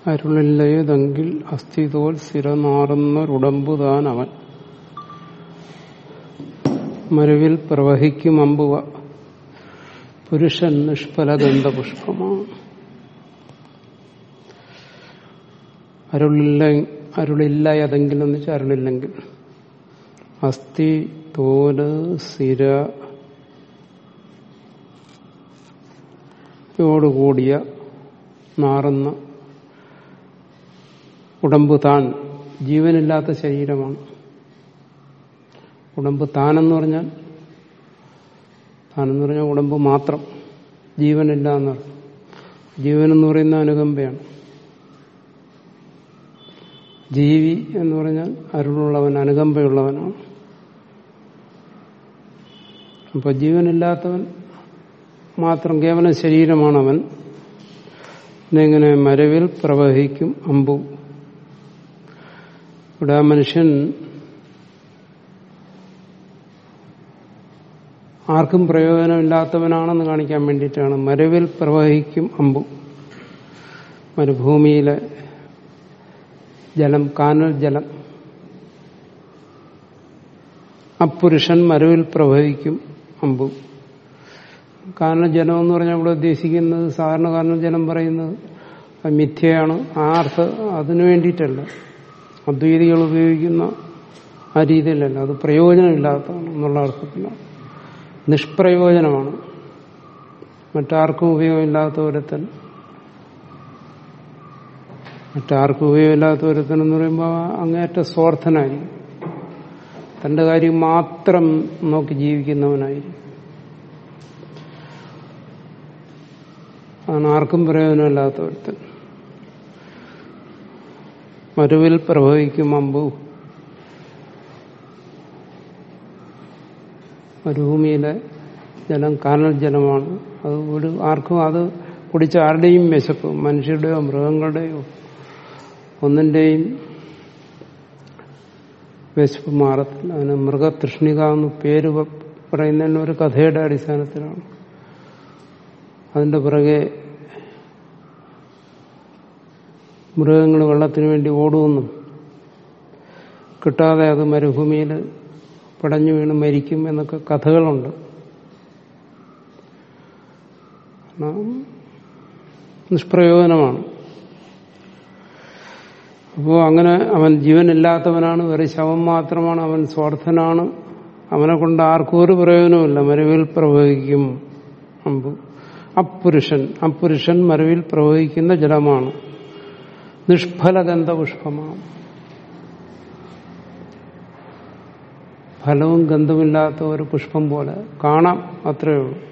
അരുളില്ലയതെങ്കിൽ അസ്ഥിതോൽ സ്ഥിരനാറുന്നൊരുടമ്പു താൻ അവൻ മരുവിൽ പ്രവഹിക്കും അമ്പുവ പുരുഷൻ നിഷ്ഫലഗന്ധ പുഷ്പമാണ് അരുളില്ല അരുളില്ല ഏതെങ്കിലും എന്ന് വെച്ചാൽ അരുളില്ലെങ്കിൽ അസ്ഥി തോല് സിര യോടുകൂടിയ നാറുന്ന ഉടമ്പ് താൻ ജീവനില്ലാത്ത ശരീരമാണ് ഉടമ്പ് താനെന്ന് പറഞ്ഞാൽ താനെന്ന് പറഞ്ഞാൽ ഉടമ്പ് മാത്രം ജീവനില്ല എന്നർത്ഥം ജീവൻ എന്ന് പറയുന്ന അനുകമ്പയാണ് ജീവി എന്ന് പറഞ്ഞാൽ അരുളുള്ളവൻ അനുകമ്പയുള്ളവനാണ് അപ്പൊ ജീവനില്ലാത്തവൻ മാത്രം കേവല ശരീരമാണ് അവൻ ഇതെങ്ങനെ മരവിൽ പ്രവഹിക്കും അമ്പു ഇവിടെ ആ മനുഷ്യൻ ആർക്കും പ്രയോജനമില്ലാത്തവനാണെന്ന് കാണിക്കാൻ വേണ്ടിയിട്ടാണ് മരവിൽ പ്രവഹിക്കും അമ്പു മരുഭൂമിയിലെ ജലം കാനൽ ജലം അപ്പുരുഷൻ മരവിൽ പ്രവഹിക്കും അമ്പു കാനൽ ജലം എന്ന് പറഞ്ഞാൽ ഇവിടെ ഉദ്ദേശിക്കുന്നത് സാധാരണ കാനൽ ജലം പറയുന്നത് അത് മിഥ്യയാണ് ആ അർത്ഥ അതിനു വേണ്ടിയിട്ടല്ല അദ്വൈതികൾ ഉപയോഗിക്കുന്ന ആ രീതിയിലല്ല അത് പ്രയോജനമില്ലാത്തതാണ് എന്നുള്ള അർത്ഥത്തിലാണ് നിഷ്പ്രയോജനമാണ് മറ്റാർക്കും ഉപയോഗമില്ലാത്ത ഒരുത്തൻ മറ്റാർക്കും ഉപയോഗമില്ലാത്ത ഒരുത്തൻ എന്ന് പറയുമ്പോൾ അങ്ങേറ്റ സ്വാർത്ഥനായിരിക്കും തന്റെ കാര്യം മാത്രം നോക്കി ജീവിക്കുന്നവനായിരിക്കും അതാണ് ആർക്കും പ്രയോജനമില്ലാത്ത ഒരുത്തൻ മരുവിൽ പ്രവഹിക്കും അമ്പു മരുഭൂമിയിലെ ജലം കാനൽ ജലമാണ് അത് ഒരു ആർക്കും അത് കുടിച്ച ആരുടെയും വിശപ്പ് മനുഷ്യരുടെയോ മൃഗങ്ങളുടെയോ ഒന്നിന്റെയും വിശപ്പ് മാറത്തില്ല അതിന് മൃഗതൃഷ്ണിക എന്ന് പേര് പറയുന്നതിന് ഒരു കഥയുടെ അടിസ്ഥാനത്തിലാണ് അതിന്റെ പിറകെ മൃഗങ്ങൾ വെള്ളത്തിന് വേണ്ടി ഓടുമെന്നും കിട്ടാതെ അത് മരുഭൂമിയിൽ പടഞ്ഞു വീണ് മരിക്കും എന്നൊക്കെ കഥകളുണ്ട് നിഷ്പ്രയോജനമാണ് അപ്പോൾ അങ്ങനെ അവൻ ജീവനില്ലാത്തവനാണ് ഒരു ശവം മാത്രമാണ് അവൻ സ്വാർത്ഥനാണ് അവനെ കൊണ്ട് ആർക്കും ഒരു പ്രയോജനമില്ല മരുവിൽ പ്രവഹിക്കും അമ്പു അപ്പുരുഷൻ അപ്പുരുഷൻ മരുവിൽ പ്രവഹിക്കുന്ന ജലമാണ് നിഷ്ഫലഗന്ധ പുഷ്പമാണ് ഫലവും ഗന്ധമില്ലാത്ത ഒരു പുഷ്പം പോലെ കാണാം അത്രയേ ഉള്ളൂ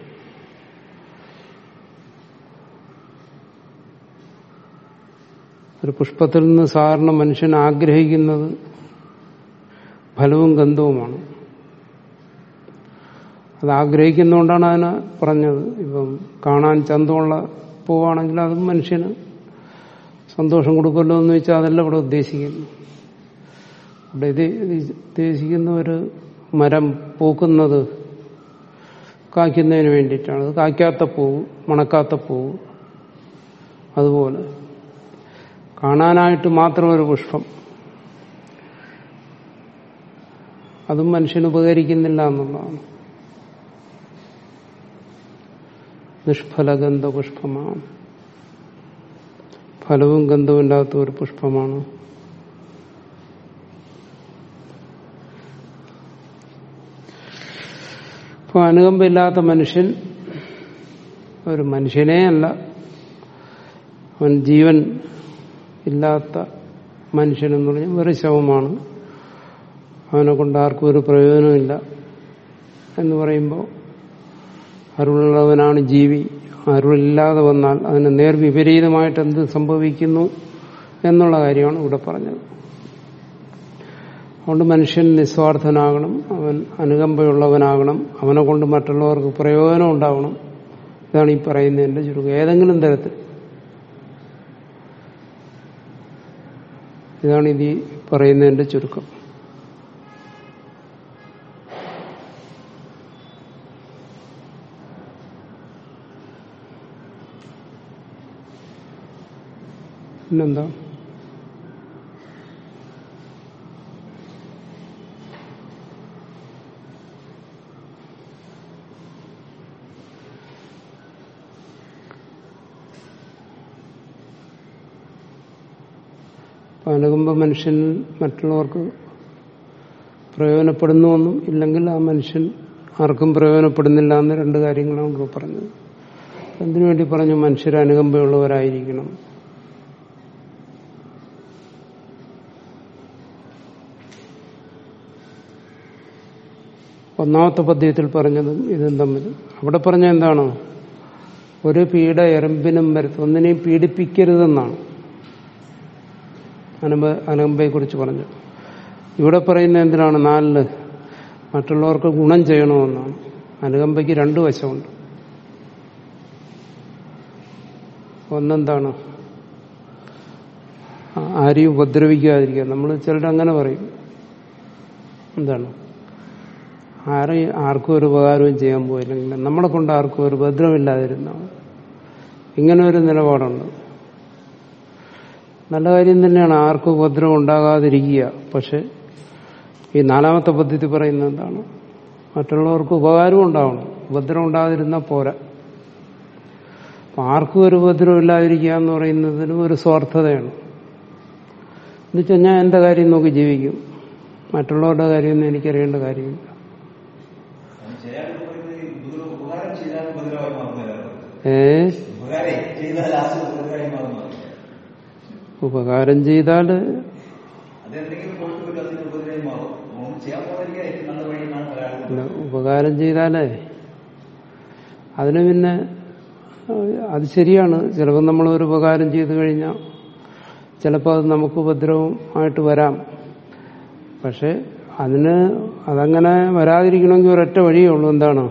ഒരു പുഷ്പത്തിൽ നിന്ന് സാധാരണ മനുഷ്യൻ ആഗ്രഹിക്കുന്നത് ഫലവും ഗന്ധവുമാണ് അത് ആഗ്രഹിക്കുന്നതുകൊണ്ടാണ് അതിനെ പറഞ്ഞത് ഇപ്പം കാണാൻ ചന്തമുള്ള പൂവാണെങ്കിൽ അതും മനുഷ്യന് സന്തോഷം കൊടുക്കുമല്ലോ എന്ന് വെച്ചാൽ അതല്ല ഇവിടെ ഉദ്ദേശിക്കുന്നു ഇവിടെ ഇത് ഉദ്ദേശിക്കുന്ന ഒരു മരം പൂക്കുന്നത് കായ്ക്കുന്നതിന് വേണ്ടിയിട്ടാണ് അത് കായ്ക്കാത്ത പൂവ് മണക്കാത്ത പൂവ് അതുപോലെ കാണാനായിട്ട് മാത്രം ഒരു പുഷ്പം അതും മനുഷ്യന് ഉപകരിക്കുന്നില്ല എന്നുള്ളതാണ് നിഷ്ഫലഗന്ധ പുഷ്പമാണ് ഫലവും ഗന്ധമില്ലാത്ത ഒരു പുഷ്പമാണ് ഇപ്പോൾ അനുകമ്പയില്ലാത്ത മനുഷ്യൻ ഒരു മനുഷ്യനേ അല്ല അവൻ ജീവൻ ഇല്ലാത്ത മനുഷ്യൻ എന്ന് പറഞ്ഞാൽ വെറു ശവമാണ് അവനെ കൊണ്ട് ആർക്കും ഒരു പ്രയോജനമില്ല എന്ന് പറയുമ്പോൾ അരുളുള്ളവനാണ് ജീവി അരുളില്ലാതെ വന്നാൽ അതിന് നേർവിപരീതമായിട്ട് എന്ത് സംഭവിക്കുന്നു എന്നുള്ള കാര്യമാണ് ഇവിടെ പറഞ്ഞത് അതുകൊണ്ട് മനുഷ്യൻ നിസ്വാർത്ഥനാകണം അവൻ അനുകമ്പയുള്ളവനാകണം അവനെ കൊണ്ട് മറ്റുള്ളവർക്ക് പ്രയോജനം ഉണ്ടാവണം ഇതാണ് ഈ പറയുന്നതിന്റെ ചുരുക്കം ഏതെങ്കിലും തരത്തിൽ ഇതാണ് ഇത് പറയുന്നതിന്റെ ചുരുക്കം പിന്നെന്താ പലകുമ്പോൾ മനുഷ്യൻ മറ്റുള്ളവർക്ക് പ്രയോജനപ്പെടുന്നുവെന്നും ഇല്ലെങ്കിൽ ആ മനുഷ്യൻ ആർക്കും പ്രയോജനപ്പെടുന്നില്ല എന്ന് രണ്ട് കാര്യങ്ങളാണ് ഇപ്പോൾ പറഞ്ഞത് എന്തിനു വേണ്ടി പറഞ്ഞു മനുഷ്യർ അനുകമ്പയുള്ളവരായിരിക്കണം ഒന്നാമത്തെ പദ്യത്തിൽ പറഞ്ഞതും ഇതും തമ്മിൽ അവിടെ പറഞ്ഞ എന്താണ് ഒരു പീഡ എറുമ്പിനും വരുത്തും ഒന്നിനെയും പീഡിപ്പിക്കരുതെന്നാണ് അനുബ അനുകമ്പയെ കുറിച്ച് പറഞ്ഞു ഇവിടെ പറയുന്ന എന്തിനാണ് നാലില് മറ്റുള്ളവർക്ക് ഗുണം ചെയ്യണമെന്നാണ് അനുകമ്പയ്ക്ക് രണ്ടു വശമുണ്ട് ഒന്നെന്താണ് ആ- ആരെയും ഉപദ്രവിക്കാതിരിക്കുക നമ്മൾ ചിലർ അങ്ങനെ പറയും എന്താണ് ആരെയും ആർക്കും ഒരു ഉപകാരവും ചെയ്യാൻ പോയില്ലെങ്കിൽ നമ്മളെ കൊണ്ട് ആർക്കും ഒരു ഉപദ്രവമില്ലാതിരുന്ന ഇങ്ങനെ ഒരു നിലപാടുണ്ട് നല്ല കാര്യം തന്നെയാണ് ആർക്കും ഉപദ്രവം ഉണ്ടാകാതിരിക്കുക പക്ഷെ ഈ നാലാമത്തെ പദ്ധതി പറയുന്നത് എന്താണ് മറ്റുള്ളവർക്ക് ഉപകാരവും ഉണ്ടാവണം ഉപദ്രവം ഉണ്ടാകാതിരുന്നാൽ പോരാ അപ്പൊ ആർക്കും ഒരു ഉപദ്രവം ഇല്ലാതിരിക്കുക എന്ന് പറയുന്നതിനും ഒരു സ്വാർത്ഥതയാണ് എന്നുവെച്ചാൽ ഞാൻ എന്റെ കാര്യം നോക്കി ജീവിക്കും മറ്റുള്ളവരുടെ കാര്യമൊന്നും എനിക്കറിയേണ്ട കാര്യമില്ല ചില ആളുകൾ പറയുന്നത് ഈ ഉപദ്രവം- ഉപകാരം ചെയ്താൽ ഉപദ്രവമായി മാറുന്നവരാണ് ഏ ഉപകാരം ചെയ്താൽ ലാസ്റ്റ് ഉപദ്രവമായി മാറുന്നവരാണ് ഉപകാരം ചെയ്താൽ അത് എന്തെങ്കിലും കൊടുത്തു വിട്ട് അതിന് ഉപദ്രവമായി മാറും ഒന്നും ചെയ്യാൻ പോകാതിരിക്കാൻ ഏറ്റവും നല്ല വഴിയെന്നാണ് പല ആളുകളും അല്ല, ഉപകാരം ചെയ്താലേ അതിന് പിന്നെ ഏഹ്, അത് ശരിയാണ് ചിലപ്പോൾ നമ്മൾ ഒരു ഉപകാരം ചെയ്തു കഴിഞ്ഞാൽ ചിലപ്പോൾ അത് നമുക്ക് ഉപദ്രവം ആയിട്ട് വരാം പക്ഷെ അതിന് അതങ്ങനെ വരാതിരിക്കണമെങ്കിൽ ഒരൊറ്റ വഴിയേ ഉള്ളൂ എന്താണ്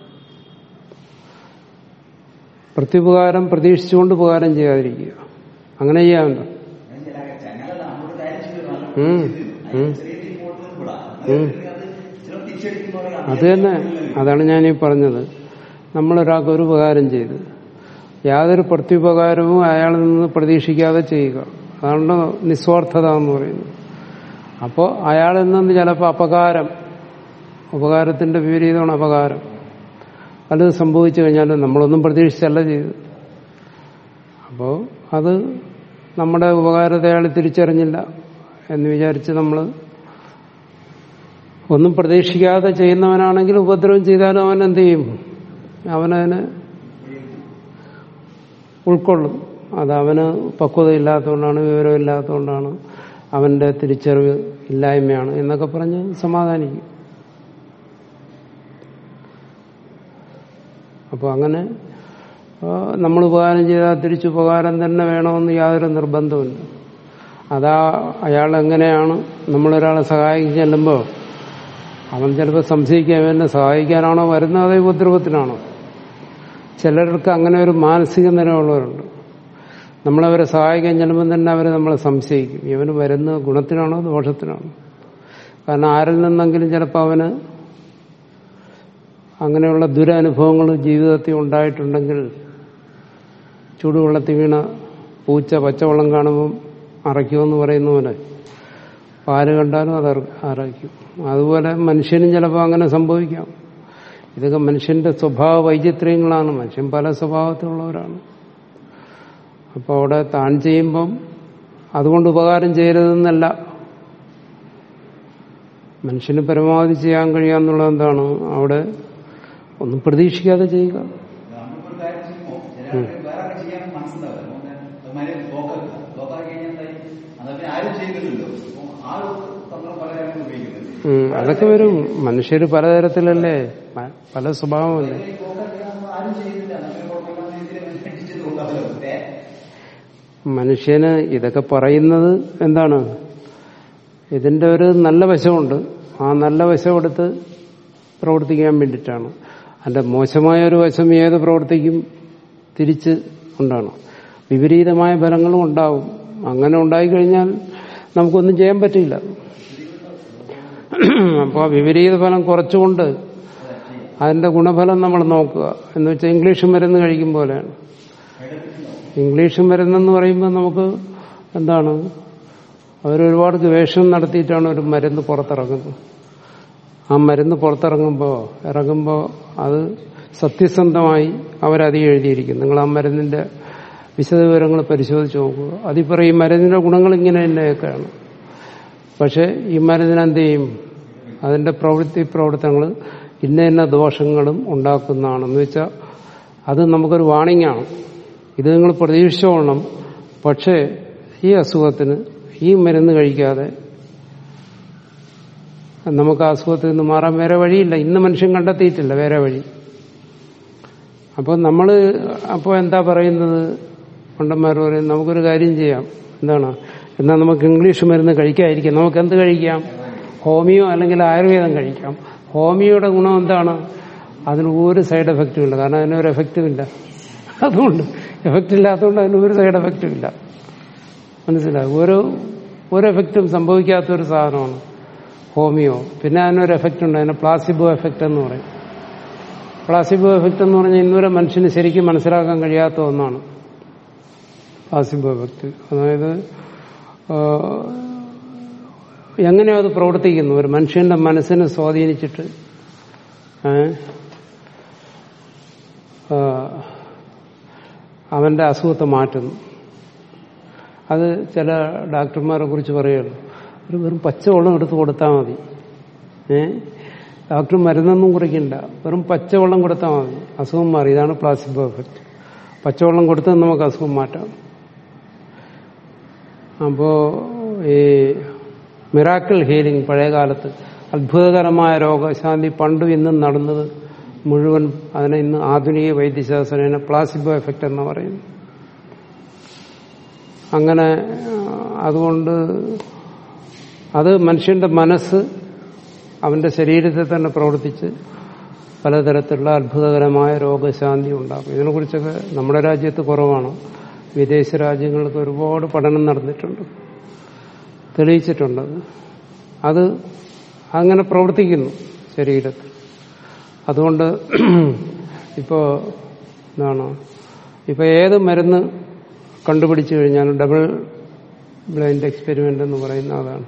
പ്രത്യുപകാരം പ്രതീക്ഷിച്ചുകൊണ്ട് ഉപകാരം ചെയ്യാതിരിക്കുക അങ്ങനെ ചെയ്യാറുണ്ട് ഞാൻ ചില ചങ്ങലല്ല നമ്മളൊരു കാര്യം ചെയ്തിട്ടാണ് ഉം, ഉം. ചെറിയ രീതിയിൽ പോയിട്ട് വിടാം ഉം. അത് ചില തിരിച്ചടിക്കുന്നവരാണ് അത് തന്നെ അതാണ് ഞാൻ ഈ പറഞ്ഞത് നമ്മളൊരാൾക്ക് ഒരു ഉപകാരം ചെയ്ത് യാതൊരു പ്രത്യുപകാരവും അയാളിൽ നിന്ന് പ്രതീക്ഷിക്കാതെ ചെയ്യുക അതാണ് നിസ്വാർത്ഥത എന്ന് പറയുന്നത് അപ്പോൾ അയാളിൽ നിന്ന് ചിലപ്പോൾ അപകാരം ഉപകാരത്തിന്റെ വിപരീതമാണ് അപകാരം പലത് സംഭവിച്ചു കഴിഞ്ഞാൽ നമ്മളൊന്നും പ്രതീക്ഷിച്ചല്ല ചെയ്ത് അപ്പോൾ അത് നമ്മുടെ ഉപകാരത്തെ അയാൾ തിരിച്ചറിഞ്ഞില്ല എന്ന് വിചാരിച്ച് നമ്മൾ ഒന്നും പ്രതീക്ഷിക്കാതെ ചെയ്യുന്നവനാണെങ്കിൽ ഉപദ്രവം ചെയ്താലും അവൻ എന്ത് ചെയ്യും അവനതിന് ഉൾക്കൊള്ളും അത് അവന് പക്വതയില്ലാത്തതുകൊണ്ടാണ് വിവരമില്ലാത്തതുകൊണ്ടാണ് അവന്റെ തിരിച്ചറിവ് ഇല്ലായ്മയാണ് എന്നൊക്കെ പറഞ്ഞ് സമാധാനിക്കും അപ്പോൾ അങ്ങനെ നമ്മൾ ഉപകാരം ചെയ്താൽ തിരിച്ചുപകാരം തന്നെ വേണമെന്ന് യാതൊരു നിർബന്ധമില്ല അതാ അയാൾ എങ്ങനെയാണ് നമ്മളൊരാളെ സഹായിക്കാൻ ചെല്ലുമ്പോൾ അവൻ ചിലപ്പോൾ സംശയിക്കാൻ എന്നെ സഹായിക്കാനാണോ വരുന്നത് അതേ ഉപദ്രവത്തിനാണോ ചിലർക്ക് അങ്ങനെ ഒരു മാനസിക നിലയുള്ളവരുണ്ട് നമ്മളവരെ സഹായിക്കാൻ ചെല്ലുമ്പോൾ തന്നെ അവർ നമ്മളെ സംശയിക്കും ഇവന് വരുന്ന ഗുണത്തിനാണോ ദോഷത്തിനാണോ കാരണം ആരിൽ നിന്നെങ്കിലും ചിലപ്പോൾ അവന് അങ്ങനെയുള്ള ദുരനുഭവങ്ങൾ ജീവിതത്തിൽ ഉണ്ടായിട്ടുണ്ടെങ്കിൽ ചൂടുവെള്ളത്തിൽ വീണ പൂച്ച പച്ചവെള്ളം കാണുമ്പം അറയ്ക്കുമെന്ന് പറയുന്ന പോലെ പാല് കണ്ടാലും അത് അറയ്ക്കും അതുപോലെ മനുഷ്യനും ചിലപ്പോൾ അങ്ങനെ സംഭവിക്കാം ഇതൊക്കെ മനുഷ്യന്റെ സ്വഭാവ വൈചിത്ര്യങ്ങളാണ് മനുഷ്യൻ പല സ്വഭാവത്തിലുള്ളവരാണ് അപ്പോൾ അവിടെ താൻ ചെയ്യുമ്പം അതുകൊണ്ട് ഉപകാരം ചെയ്യരുതെന്നല്ല മനുഷ്യന് പരമാവധി ചെയ്യാൻ കഴിയാന്നുള്ളത് എന്താണ് അവിടെ ഒന്നും പ്രതീക്ഷിക്കാതെ ചെയ്യുക നമ്മളിപ്പോ ഒരു കാര്യം ചെയ്യുമ്പോൾ ചില ആളുകൾ വേറെ ആൾക്ക് ചെയ്യാൻ മനസ്സിലാവില്ല അതുമാതിരി നോക്കുക നോക്കാതെ കഴിഞ്ഞാൽ എന്തായി അത് പിന്നെ ആരും ചെയ്യുന്നില്ലല്ലോ അപ്പൊ ആ ഒരു തന്ത്രം പല കാര്യങ്ങളും ഉപയോഗിക്കുന്നുണ്ട് ഉം, അതൊക്കെ വരും മനുഷ്യർ പലതരത്തിലല്ലേ പ- പല സ്വഭാവമല്ലേ ഈ നോക്കാൻ നമ്മൾ ആരും ചെയ്യുന്നില്ല നമ്മൾ കുഴപ്പമില്ലാത്ത രീതിയിൽ അഡ്ജസ്റ്റ് ചെയ്തുകൊണ്ടാവല്ലോ ഏ മനുഷ്യന് ഇതൊക്കെ പറയുന്നത് എന്താണ് ഇതിന്റെ ഒരു നല്ല വശമുണ്ട് ആ നല്ല വശം എടുത്ത് പ്രവർത്തിക്കാൻ വേണ്ടിയിട്ടാണ് അതിന്റെ മോശമായ ഒരു വശം ഏത് പ്രവർത്തിക്കും തിരിച്ച് ഉണ്ടാണ് വിപരീതമായ ഫലങ്ങളും ഉണ്ടാവും അങ്ങനെ ഉണ്ടായിക്കഴിഞ്ഞാൽ നമുക്കൊന്നും ചെയ്യാൻ പറ്റില്ല അപ്പോൾ വിപരീത ഫലം കുറച്ചുകൊണ്ട് അതിന്റെ ഗുണഫലം നമ്മൾ നോക്കുക എന്ന് വെച്ചാൽ ഇംഗ്ലീഷ് മരുന്ന് കഴിക്കും പോലെയാണ് ഇംഗ്ലീഷ് മരുന്നെന്ന് പറയുമ്പോൾ നമുക്ക് എന്താണ് അവരൊരുപാട് ഗവേഷണം നടത്തിയിട്ടാണ് ഒരു മരുന്ന് പുറത്തിറങ്ങുന്നത് ആ മരുന്ന് പുറത്തിറങ്ങുമ്പോൾ ഇറങ്ങുമ്പോൾ അത് സത്യസന്ധമായി അവരത് എഴുതിയിരിക്കും നിങ്ങൾ ആ മരുന്നിന്റെ വിശദവിവരങ്ങൾ പരിശോധിച്ച് നോക്കുക അതിൽ പറയും ഈ മരുന്നിന്റെ ഗുണങ്ങൾ ഇങ്ങനെ തന്നെയൊക്കെയാണ് പക്ഷെ ഈ മരുന്നിന് എന്ത് ചെയ്യും അതിന്റെ പ്രവൃത്തി പ്രവർത്തനങ്ങൾ ഇന്ന ഇന്ന ദോഷങ്ങളും ഉണ്ടാക്കുന്നതാണെന്ന് വെച്ചാൽ അത് നമുക്കൊരു വാണിംഗ് ആണ് ഇത് നിങ്ങൾ പ്രതീക്ഷിച്ചോളണം പക്ഷേ ഈ അസുഖത്തിന് ഈ മരുന്ന് കഴിക്കാതെ നമുക്ക് ആ അസുഖത്തിൽ നിന്ന് മാറാൻ വേറെ വഴിയില്ല ഇന്ന് മനുഷ്യൻ കണ്ടെത്തിയിട്ടില്ല വേറെ വഴി അപ്പോൾ നമ്മൾ അപ്പോൾ എന്താ പറയുന്നത് പണ്ടന്മാർ പറയും നമുക്കൊരു കാര്യം ചെയ്യാം എന്താണ് എന്നാൽ നമുക്ക് ഇംഗ്ലീഷ് മരുന്ന് കഴിക്കാതിരിക്കാം നമുക്ക് എന്ത് കഴിക്കാം ഹോമിയോ അല്ലെങ്കിൽ ആയുർവേദം കഴിക്കാം ഹോമിയോയുടെ ഗുണം എന്താണ് അതിന് ഒരു സൈഡ് എഫക്റ്റും ഇല്ല കാരണം അതിനൊരു എഫക്റ്റും ഇല്ല അതുകൊണ്ട് എഫക്റ്റ് ഇല്ലാത്തതുകൊണ്ട് അതിന് ഒരു സൈഡ് എഫക്റ്റും ഇല്ല മനസ്സിലായി ഒരു ഒരു എഫക്റ്റും സംഭവിക്കാത്തൊരു സാധനമാണ് ഹോമിയോ പിന്നെ അതിനൊരു എഫക്റ്റ് ഉണ്ട് അതിന് പ്ലാസിബോ എഫക്റ്റ് എന്ന് പറയും പ്ലാസിബോ എഫക്റ്റ് എന്ന് പറഞ്ഞാൽ ഇന്നുവരെ മനുഷ്യന് ശരിക്കും മനസ്സിലാക്കാൻ കഴിയാത്ത ഒന്നാണ് പ്ലാസിബോ എഫക്റ്റ് അതായത് എങ്ങനെയോ അത് പ്രവർത്തിക്കുന്നു ഒരു മനുഷ്യന്റെ മനസ്സിനെ സ്വാധീനിച്ചിട്ട് അവന്റെ അസുഖത്തെ മാറ്റുന്നു അത് ചില ഡോക്ടർമാരെ കുറിച്ച് പറയുള്ളൂ ഒരു വെറും പച്ചവെള്ളം എടുത്ത് കൊടുത്താൽ മതി ഏ ഡോക്ടർ മരുന്നൊന്നും കുറിക്കണ്ട വെറും പച്ചവെള്ളം കൊടുത്താൽ മതി അസുഖം മാറി ഇതാണ് പ്ലാസിബോ എഫക്റ്റ് പച്ചവെള്ളം കൊടുത്താൽ നമുക്ക് അസുഖം മാറ്റാം അപ്പോ ഈ മിറാക്കിൾ ഹീലിംഗ് പഴയകാലത്ത് അത്ഭുതകരമായ രോഗശാന്തി പണ്ടും ഇന്നും നടന്നത് മുഴുവൻ അതിനെ ഇന്ന് ആധുനിക വൈദ്യശാസ്ത്രനെ പ്ലാസിബോ എഫക്റ്റ് എന്ന് പറയുന്നു അങ്ങനെ അതുകൊണ്ട് അത് മനുഷ്യന്റെ മനസ്സ് അവന്റെ ശരീരത്തെ തന്നെ പ്രവർത്തിച്ച് പലതരത്തിലുള്ള അത്ഭുതകരമായ രോഗശാന്തി ഉണ്ടാകും ഇതിനെക്കുറിച്ചൊക്കെ നമ്മുടെ രാജ്യത്ത് കുറവാണ് വിദേശ രാജ്യങ്ങൾക്ക് ഒരുപാട് പഠനം നടന്നിട്ടുണ്ട് തെളിയിച്ചിട്ടുണ്ട് അത് അങ്ങനെ പ്രവർത്തിക്കുന്നു ശരീരത്തിൽ അതുകൊണ്ട് ഇപ്പോ എന്താണ് ഇപ്പൊ ഏത് മരുന്ന് കണ്ടുപിടിച്ചു കഴിഞ്ഞാലും ഡബിൾ ബ്ലൈൻഡ് എക്സ്പെരിമെന്റ് എന്ന് പറയുന്ന അതാണ്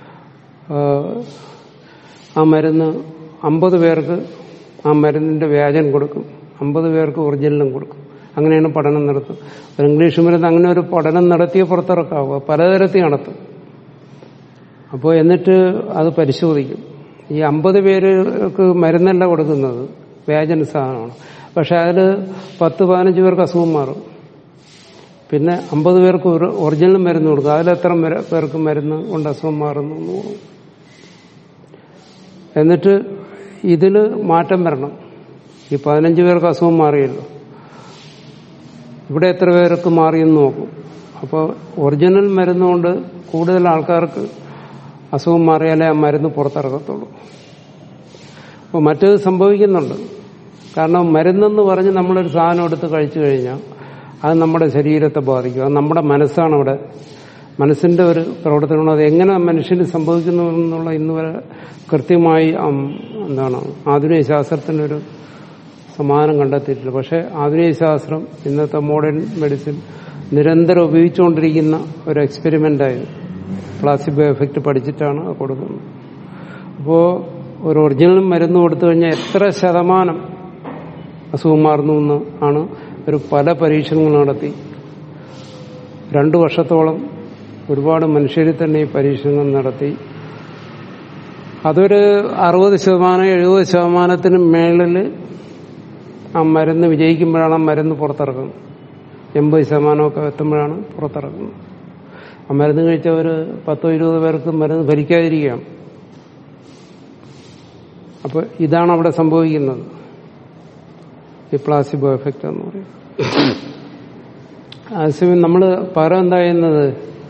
ആ മരുന്ന് അമ്പത് പേർക്ക് ആ മരുന്നിന്റെ വ്യാജം കൊടുക്കും അമ്പത് പേർക്ക് ഒറിജിനലും കൊടുക്കും അങ്ങനെയാണ് പഠനം നടത്തും ഇംഗ്ലീഷ് മരുന്ന് അങ്ങനെ ഒരു പഠനം നടത്തിയ പുറത്തിറക്കാവുക പലതരത്തിൽ നടത്തും അപ്പോൾ എന്നിട്ട് അത് പരിശോധിക്കും ഈ അമ്പത് പേർക്ക് മരുന്നല്ല കൊടുക്കുന്നത് വ്യാജന സാധനമാണ് പക്ഷെ അതിൽ പത്ത് പതിനഞ്ച് പേർക്ക് അസുഖം മാറും പിന്നെ അമ്പത് പേർക്ക് ഒരു ഒറിജിനൽ മരുന്ന് കൊടുക്കും അതിലെത്ര പേർക്ക് മരുന്ന് കൊണ്ട് അസുഖം മാറുന്നു എന്ന് പോകും എന്നിട്ട് ഇതിൽ മാറ്റം വരണം ഈ പതിനഞ്ച് പേർക്ക് അസുഖം മാറിയല്ലോ ഇവിടെ എത്ര പേർക്ക് മാറിയെന്ന് നോക്കും അപ്പോൾ ഒറിജിനൽ മരുന്നുകൊണ്ട് കൂടുതൽ ആൾക്കാർക്ക് അസുഖം മാറിയാലേ ആ മരുന്ന് പുറത്തിറക്കത്തുള്ളൂ അപ്പോൾ മറ്റേത് സംഭവിക്കുന്നുണ്ട് കാരണം മരുന്നെന്ന് പറഞ്ഞ് നമ്മളൊരു സാധനം എടുത്ത് കഴിച്ചു കഴിഞ്ഞാൽ അത് നമ്മുടെ ശരീരത്തെ ബാധിക്കും അത് നമ്മുടെ മനസ്സാണ് അവിടെ മനസ്സിന്റെ ഒരു പ്രവർത്തനമാണ് അത് എങ്ങനെ മനുഷ്യന് സംഭവിക്കുന്നു എന്നുള്ള ഇന്ന് വരെ കൃത്യമായി എന്താണ് ആധുനിക ശാസ്ത്രത്തിനൊരു സമാധാനം കണ്ടെത്തിയിട്ടില്ല പക്ഷെ ആധുനിക ശാസ്ത്രം ഇന്നത്തെ മോഡേൺ മെഡിസിൻ നിരന്തരം ഉപയോഗിച്ചുകൊണ്ടിരിക്കുന്ന ഒരു എക്സ്പെരിമെന്റായിരുന്നു പ്ലാസിബോ എഫക്റ്റ് പഠിച്ചിട്ടാണ് അത് കൊടുക്കുന്നത് അപ്പോൾ ഒരു ഒറിജിനൽ മരുന്ന് കൊടുത്തു കഴിഞ്ഞാൽ എത്ര ശതമാനം അസുഖം മാറുന്നു എന്ന് ആണ് ഒരു പല പരീക്ഷണങ്ങൾ നടത്തി രണ്ടു വർഷത്തോളം ഒരുപാട് മനുഷ്യരിൽ തന്നെ ഈ പരീക്ഷണങ്ങൾ നടത്തി അതൊരു അറുപത് ശതമാനം എഴുപത് ശതമാനത്തിന് മേളിൽ ആ മരുന്ന് വിജയിക്കുമ്പോഴാണ് ആ മരുന്ന് പുറത്തിറക്കുന്നത് എൺപത് ശതമാനമൊക്കെ എത്തുമ്പോഴാണ് പുറത്തിറക്കുന്നത് ആ മരുന്ന് കഴിച്ച ഒരു പത്തോ ഇരുപത് പേർക്ക് മരുന്ന് ഭരിക്കാതിരിക്കാം അപ്പൊ ഇതാണ് അവിടെ സംഭവിക്കുന്നത് ഈ പ്ലാസിബോ എഫക്റ്റ് എന്ന് പറയും അതേസമയം നമ്മൾ പകരം എന്താ ചെയ്യുന്നത്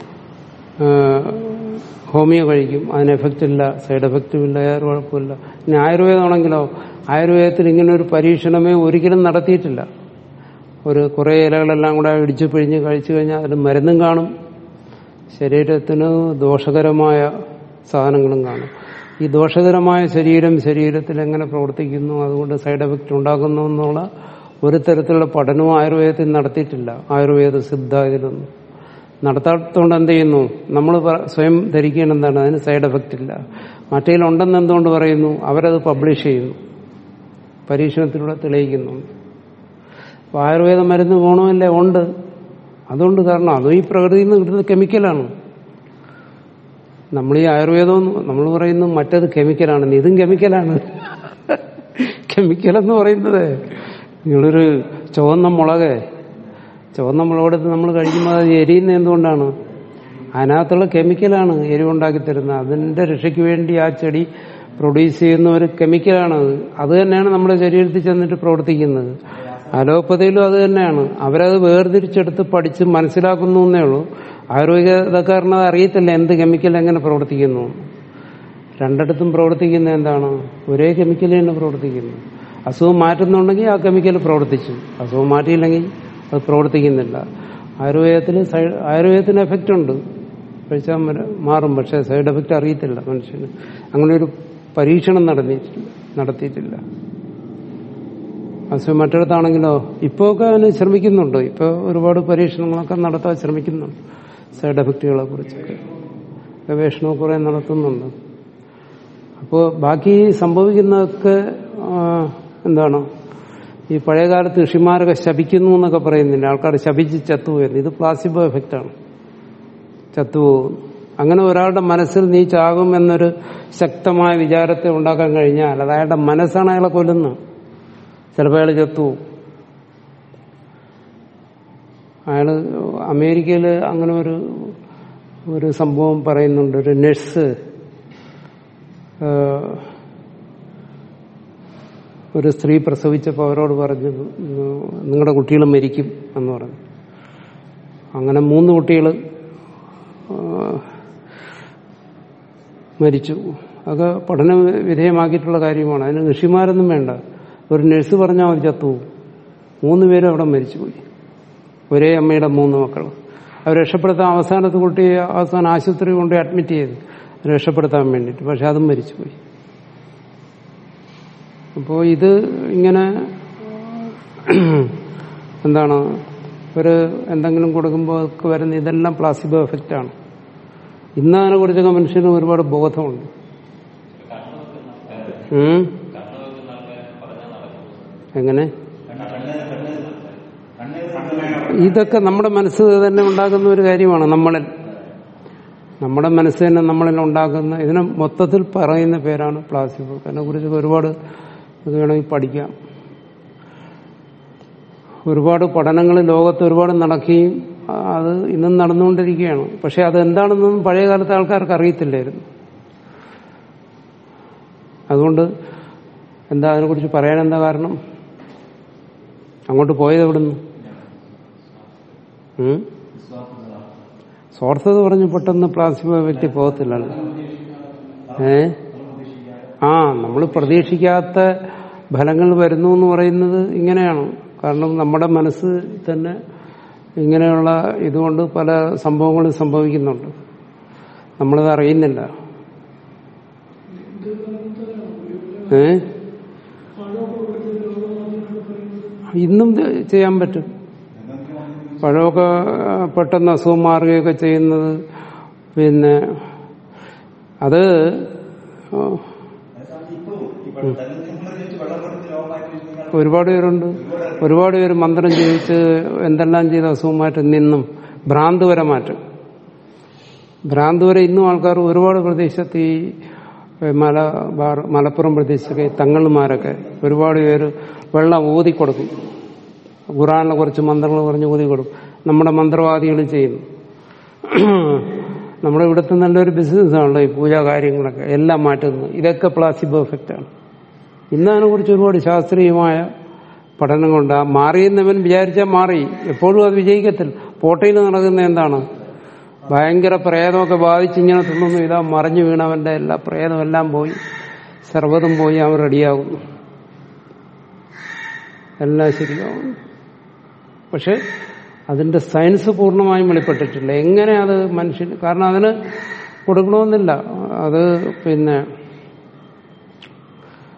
ഹോമിയോ കഴിക്കും അതിന് എഫക്റ്റ് ഇല്ല സൈഡ് എഫക്റ്റും ഇല്ല വേറെ കുഴപ്പമില്ല ഇനി ആയുർവേദമാണെങ്കിലോ ആയുർവേദത്തിൽ ഇങ്ങനെ ഒരു പരീക്ഷണമേ ഒരിക്കലും നടത്തിയിട്ടില്ല ഒരു കുറേ ഇലകളെല്ലാം കൂടെ ഇടിച്ചു പിഴിഞ്ഞ് കഴിച്ചു കഴിഞ്ഞാൽ അതിൽ മരുന്നും കാണും ശരീരത്തിന് ദോഷകരമായ സാധനങ്ങളും കാണും ഈ ദോഷകരമായ ശരീരം ശരീരത്തിൽ എങ്ങനെ പ്രവർത്തിക്കുന്നു അതുകൊണ്ട് സൈഡ് എഫക്റ്റ് ഉണ്ടാക്കുന്നു എന്നുള്ള ഒരു തരത്തിലുള്ള പഠനവും ആയുർവേദത്തിൽ നടത്തിയിട്ടില്ല ആയുർവേദ സിദ്ധ ഇതിലൊന്നും നടത്താത്തതുകൊണ്ട് എന്ത് ചെയ്യുന്നു നമ്മൾ സ്വയം ധരിക്കേണ്ട എന്താണ് അതിന് സൈഡ് എഫക്റ്റ് ഇല്ല മറ്റേലുണ്ടെന്ന് എന്തുകൊണ്ട് പറയുന്നു അവരത് പബ്ലിഷ് ചെയ്യുന്നു പരീക്ഷണത്തിലൂടെ തെളിയിക്കുന്നുണ്ട് അപ്പൊ ആയുർവേദ മരുന്ന് ഗുണമല്ലേ ഉണ്ട് അതുകൊണ്ട് കാരണം അതും ഈ പ്രകൃതിയിൽ നിന്ന് കിട്ടുന്ന കെമിക്കലാണ് നമ്മൾ ഈ ആയുർവേദം നമ്മൾ പറയുന്നു മറ്റത് കെമിക്കലാണ് ഇതും കെമിക്കലാണ് കെമിക്കൽ എന്ന് പറയുന്നത് നിങ്ങളൊരു ചുവന്ന മുളക് ചുവന്ന മുളകെടുത്ത് നമ്മൾ കഴിക്കുമ്പോൾ അത് എരിയുന്ന എന്തുകൊണ്ടാണ് അതിനകത്തുള്ള കെമിക്കലാണ് എരിവുണ്ടാക്കി തരുന്നത് അതിന്റെ രക്ഷയ്ക്ക് വേണ്ടി ആ ചെടി പ്രൊഡ്യൂസ് ചെയ്യുന്ന ഒരു കെമിക്കലാണ് അത് അത് തന്നെയാണ് നമ്മുടെ ശരീരത്തിൽ ചെന്നിട്ട് പ്രവർത്തിക്കുന്നത് അലോപ്പതിയിലും അത് തന്നെയാണ് അവരത് വേർതിരിച്ചെടുത്ത് പഠിച്ച് മനസ്സിലാക്കുന്നു എന്നേ ഉള്ളൂ ആയുർവേദക്കാരന് അത് അറിയത്തില്ല എന്ത് കെമിക്കൽ എങ്ങനെ പ്രവർത്തിക്കുന്നു രണ്ടിടത്തും പ്രവർത്തിക്കുന്ന എന്താണ് ഒരേ കെമിക്കൽ തന്നെ പ്രവർത്തിക്കുന്നു അസുഖം മാറ്റുന്നുണ്ടെങ്കിൽ ആ കെമിക്കൽ പ്രവർത്തിച്ചു അസുഖം മാറ്റിയില്ലെങ്കിൽ അത് പ്രവർത്തിക്കുന്നില്ല ആയുർവേദത്തിൽ സൈഡ് ആയുർവേദത്തിന് എഫക്റ്റ് ഉണ്ട് കഴിച്ചാൽ മര- മാറും പക്ഷെ സൈഡ് എഫക്റ്റ് അറിയത്തില്ല മനുഷ്യന് അങ്ങനെ ഒരു പരീക്ഷണം നടന്നിട്ടില്ല നടത്തിയിട്ടില്ല അസുഖം മറ്റിടത്താണെങ്കിലോ ഇപ്പോൾ ഒക്കെ അതിന് ശ്രമിക്കുന്നുണ്ട് ഇപ്പോൾ ഒരുപാട് പരീക്ഷണങ്ങളൊക്കെ നടത്താൻ ശ്രമിക്കുന്നുണ്ട് സൈഡ് എഫക്റ്റുകളെ കുറിച്ചൊക്കെ ഗവേഷണം കുറെ നടത്തുന്നുണ്ട് അപ്പോൾ ബാക്കി സംഭവിക്കുന്നതൊക്കെ ആ, എന്താണ് ഈ പഴയകാലത്ത് ഋഷിമാരൊക്കെ ശപിക്കുന്നു എന്നൊക്കെ പറയുന്നില്ല ആൾക്കാർ ശപിച്ച് ചത്തുപോയെന്ന് ഇത് പ്ലാസിബോ എഫക്റ്റാണ് ചത്തുപോകും അങ്ങനെ ഒരാളുടെ മനസ്സിൽ നീ ചാകും എന്നൊരു ശക്തമായ വിചാരത്തെ ഉണ്ടാക്കാൻ കഴിഞ്ഞാൽ അത് അയാളുടെ മനസ്സാണ് അയാളെ കൊല്ലുന്നത് ചിലപ്പോൾ അയാൾ ചത്തുപോകും അയാള് അമേരിക്കയിൽ അങ്ങനെ ഒരു ഒരു സംഭവം പറയുന്നുണ്ട് ഒരു നഴ്സ് ഒരു സ്ത്രീ പ്രസവിച്ചപ്പോൾ അവരോട് പറഞ്ഞു നിങ്ങളുടെ കുട്ടികൾ മരിക്കും എന്ന് പറഞ്ഞു അങ്ങനെ മൂന്ന് കുട്ടികൾ മരിച്ചു അതൊക്കെ പഠന വിധേയമാക്കിയിട്ടുള്ള കാര്യമാണ് അതിന് ഋഷിമാരൊന്നും വേണ്ട ഒരു നഴ്സ് പറഞ്ഞാൽ മതി ചത്തുപോകും മൂന്ന് പേരും അവിടെ മരിച്ചുപോയി ഒരേ അമ്മയുടെ മൂന്ന് മക്കൾ അവർ രക്ഷപ്പെടുത്താൻ അവസാനത്തെ കുട്ടിയെ അവസാനം ആശുപത്രി കൊണ്ട് അഡ്മിറ്റ് ചെയ്ത് രക്ഷപ്പെടുത്താൻ വേണ്ടിയിട്ട് പക്ഷെ അതും മരിച്ചുപോയി അപ്പോൾ ഇത് ഇങ്ങനെ എന്താണ് ഒരു എന്തെങ്കിലും കൊടുക്കുമ്പോൾ ഒക്കെ വരുന്ന ഇതെല്ലാം പ്ലാസിബോ എഫക്റ്റ് ആണ് ഇന്ന് അതിനെ കുറിച്ചൊക്കെ മനുഷ്യന് ഒരുപാട് ബോധമുണ്ട് ഉം? എങ്ങനെ ഇതൊക്കെ നമ്മുടെ മനസ്സ് തന്നെ ഉണ്ടാക്കുന്ന ഒരു കാര്യമാണ് നമ്മളിൽ നമ്മുടെ മനസ്സ് തന്നെ നമ്മളിൽ ഉണ്ടാക്കുന്ന ഇതിനെ മൊത്തത്തിൽ പറയുന്ന പേരാണ് പ്ലാസിബോ അതിനെ കുറിച്ച് ഒരുപാട് ഇത് വേണമെങ്കിൽ പഠിക്കാം ഒരുപാട് പഠനങ്ങൾ ലോകത്ത് ഒരുപാട് നടക്കുകയും ആ, അത് ഇന്നും നടന്നുകൊണ്ടിരിക്കുകയാണ് പക്ഷെ അത് എന്താണെന്നൊന്നും പഴയ കാലത്തെ ആൾക്കാർക്ക് അറിയത്തില്ലായിരുന്നു അതുകൊണ്ട് എന്താ അതിനെക്കുറിച്ച് പറയാൻ എന്താ കാരണം അങ്ങോട്ട് പോയത് എവിടുന്ന് ഉം? സ്വാർത്ഥത പറഞ്ഞ് പെട്ടെന്ന് പ്ലാസ്റ്റിക് വ്യക്തി പോകത്തില്ലല്ലോ ഏ ആ നമ്മൾ പ്രതീക്ഷിക്കാത്ത ഫലങ്ങൾ വരുന്നു എന്ന് പറയുന്നത് ഇങ്ങനെയാണ് കാരണം നമ്മുടെ മനസ്സ് തന്നെ ഇങ്ങനെയുള്ള ഇതുകൊണ്ട് പല സംഭവങ്ങളും സംഭവിക്കുന്നുണ്ട് നമ്മളത് അറിയുന്നില്ല ഏ ഇന്നും ചെയ്യാൻ പറ്റും പഴമൊക്കെ പെട്ടെന്ന് അസുഖം മാറുകയൊക്കെ ചെയ്യുന്നത് പിന്നെ അത് ഒരുപാട് പേരുണ്ട് ഒരുപാട് പേര് മന്ത്രം ജയിച്ച് എന്തെല്ലാം ചെയ്ത് അസുഖം മാറ്റം നിന്നും ഭ്രാന്ത് വരെ മാറ്റും ഭ്രാന്ത് വരെ ഇന്നും ആൾക്കാർ ഒരുപാട് പ്രദേശത്ത് ഈ മല ബാർ- മലപ്പുറം പ്രദേശത്തൊക്കെ ഈ തങ്ങൾമാരൊക്കെ ഒരുപാട് പേര് വെള്ളം ഊതി കൊടുക്കും ഖുറാനിലെ കുറച്ച് മന്ത്രങ്ങൾ പറഞ്ഞ് ഊതി കൊടുക്കും നമ്മുടെ മന്ത്രവാദികൾ ചെയ്യുന്നു നമ്മുടെ ഇവിടുത്തെ നല്ലൊരു ബിസിനസ്സാണല്ലോ ഈ പൂജാ കാര്യങ്ങളൊക്കെ എല്ലാം മാറ്റുന്നു ഇതൊക്കെ പ്ലാസിബോ എഫക്റ്റാണ് ഇന്ന് അതിനെക്കുറിച്ച് ഒരുപാട് ശാസ്ത്രീയമായ പഠനങ്ങളുണ്ട് ആ മാറിയെന്നവൻ വിചാരിച്ചാൽ മാറി എപ്പോഴും അത് വിജയിക്കത്തില്ല പോട്ടയിൽ നടക്കുന്ന എന്താണ് ഭയങ്കര പ്രേതമൊക്കെ ബാധിച്ച് ഇങ്ങനെ തിന്നുന്നു ഇതാ മറിഞ്ഞു വീണവന്റെ എല്ലാ പ്രേതം എല്ലാം പോയി സർവ്വതും പോയി അവൻ റെഡിയാകുന്നു എല്ലാം ശരിയാവുന്നു പക്ഷെ അതിന്റെ സയൻസ് പൂർണ്ണമായും വെളിപ്പെട്ടിട്ടില്ല എങ്ങനെ അത് മനുഷ്യൻ കാരണം അതിന് കൊടുക്കണമെന്നില്ല അത് പിന്നെ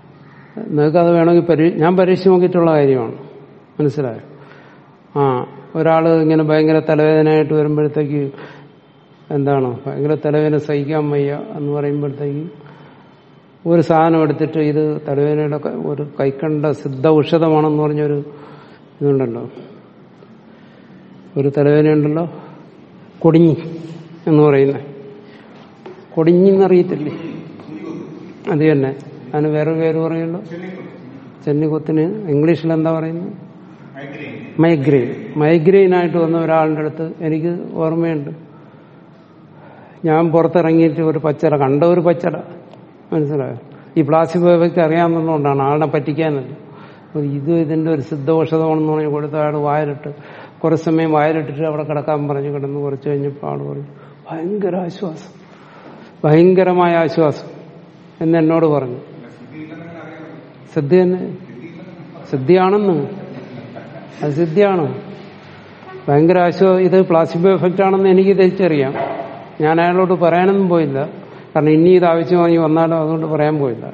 നിങ്ങൾക്ക് അത് വേണമെങ്കിൽ പരീ ഞാൻ പരീക്ഷ നോക്കിയിട്ടുള്ള കാര്യമാണ് മനസ്സിലായോ ആ ഒരാൾ ഇങ്ങനെ ഭയങ്കര തലവേദനയായിട്ട് വരുമ്പോഴത്തേക്ക് എന്താണ് ഭയങ്കര തലവേദന സഹിക്കാൻ വയ്യ എന്ന് പറയുമ്പോഴത്തേക്ക് ഒരു സാധനം എടുത്തിട്ട് ഇത് തലവേദനയുടെ ക- ഒരു കൈക്കണ്ട സിദ്ധ ഔഷധമാണെന്ന് പറഞ്ഞൊരു ഇതുണ്ടല്ലോ ഒരു തലവേദനയുണ്ടല്ലോ കൊടിഞ്ഞി എന്ന് പറയുന്നത് കൊടിഞ്ഞിന്നറിയത്തില്ലേ അത് തന്നെ അതിന് വേറെ പേര് പറയുള്ളൂ ചെന്നിക്കുത്തിന് ഇംഗ്ലീഷിൽ എന്താ പറയുന്നത് മൈഗ്രെയിൻ മൈഗ്രെയിൻ ആയിട്ട് വന്ന ഒരാളുടെ അടുത്ത് എനിക്ക് ഓർമ്മയുണ്ട് ഞാൻ പുറത്തിറങ്ങിയിട്ട് ഒരു പച്ചട കണ്ട ഒരു പച്ചട മനസ്സിലായോ ഈ പ്ലാസ്റ്റിക് എഫക്റ്റ് അറിയാമെന്നുള്ളതുകൊണ്ടാണ് ആളെ പറ്റിക്കാനല്ല അപ്പൊ ഇത് ഇതിന്റെ ഒരു സിദ്ധൌഷധമാണെന്ന് പറഞ്ഞ് കൊടുത്ത അയാൾ വായിലിട്ട് കുറച്ച് സമയം വായിലിട്ടിട്ട് അവിടെ കിടക്കാൻ പറഞ്ഞു കിടന്ന് കുറച്ച് കഴിഞ്ഞപ്പോൾ ആൾ പറഞ്ഞു ഭയങ്കര ആശ്വാസം ഭയങ്കരമായ ആശ്വാസം എന്ന് എന്നോട് പറഞ്ഞു സിദ്ധി തന്നെ സിദ്ധിയാണെന്ന് അത് സിദ്ധിയാണ് ഭയങ്കര ആശ്വാസം ഇത് പ്ലാസിബോ എഫക്റ്റ് ആണെന്ന് എനിക്ക് തിരിച്ചറിയാം ഞാൻ അയാളോട് പറയാനൊന്നും പോയില്ല കാരണം ഇനി ഇത് ആവശ്യമായി വന്നാലോ അതുകൊണ്ട് പറയാൻ പോയില്ല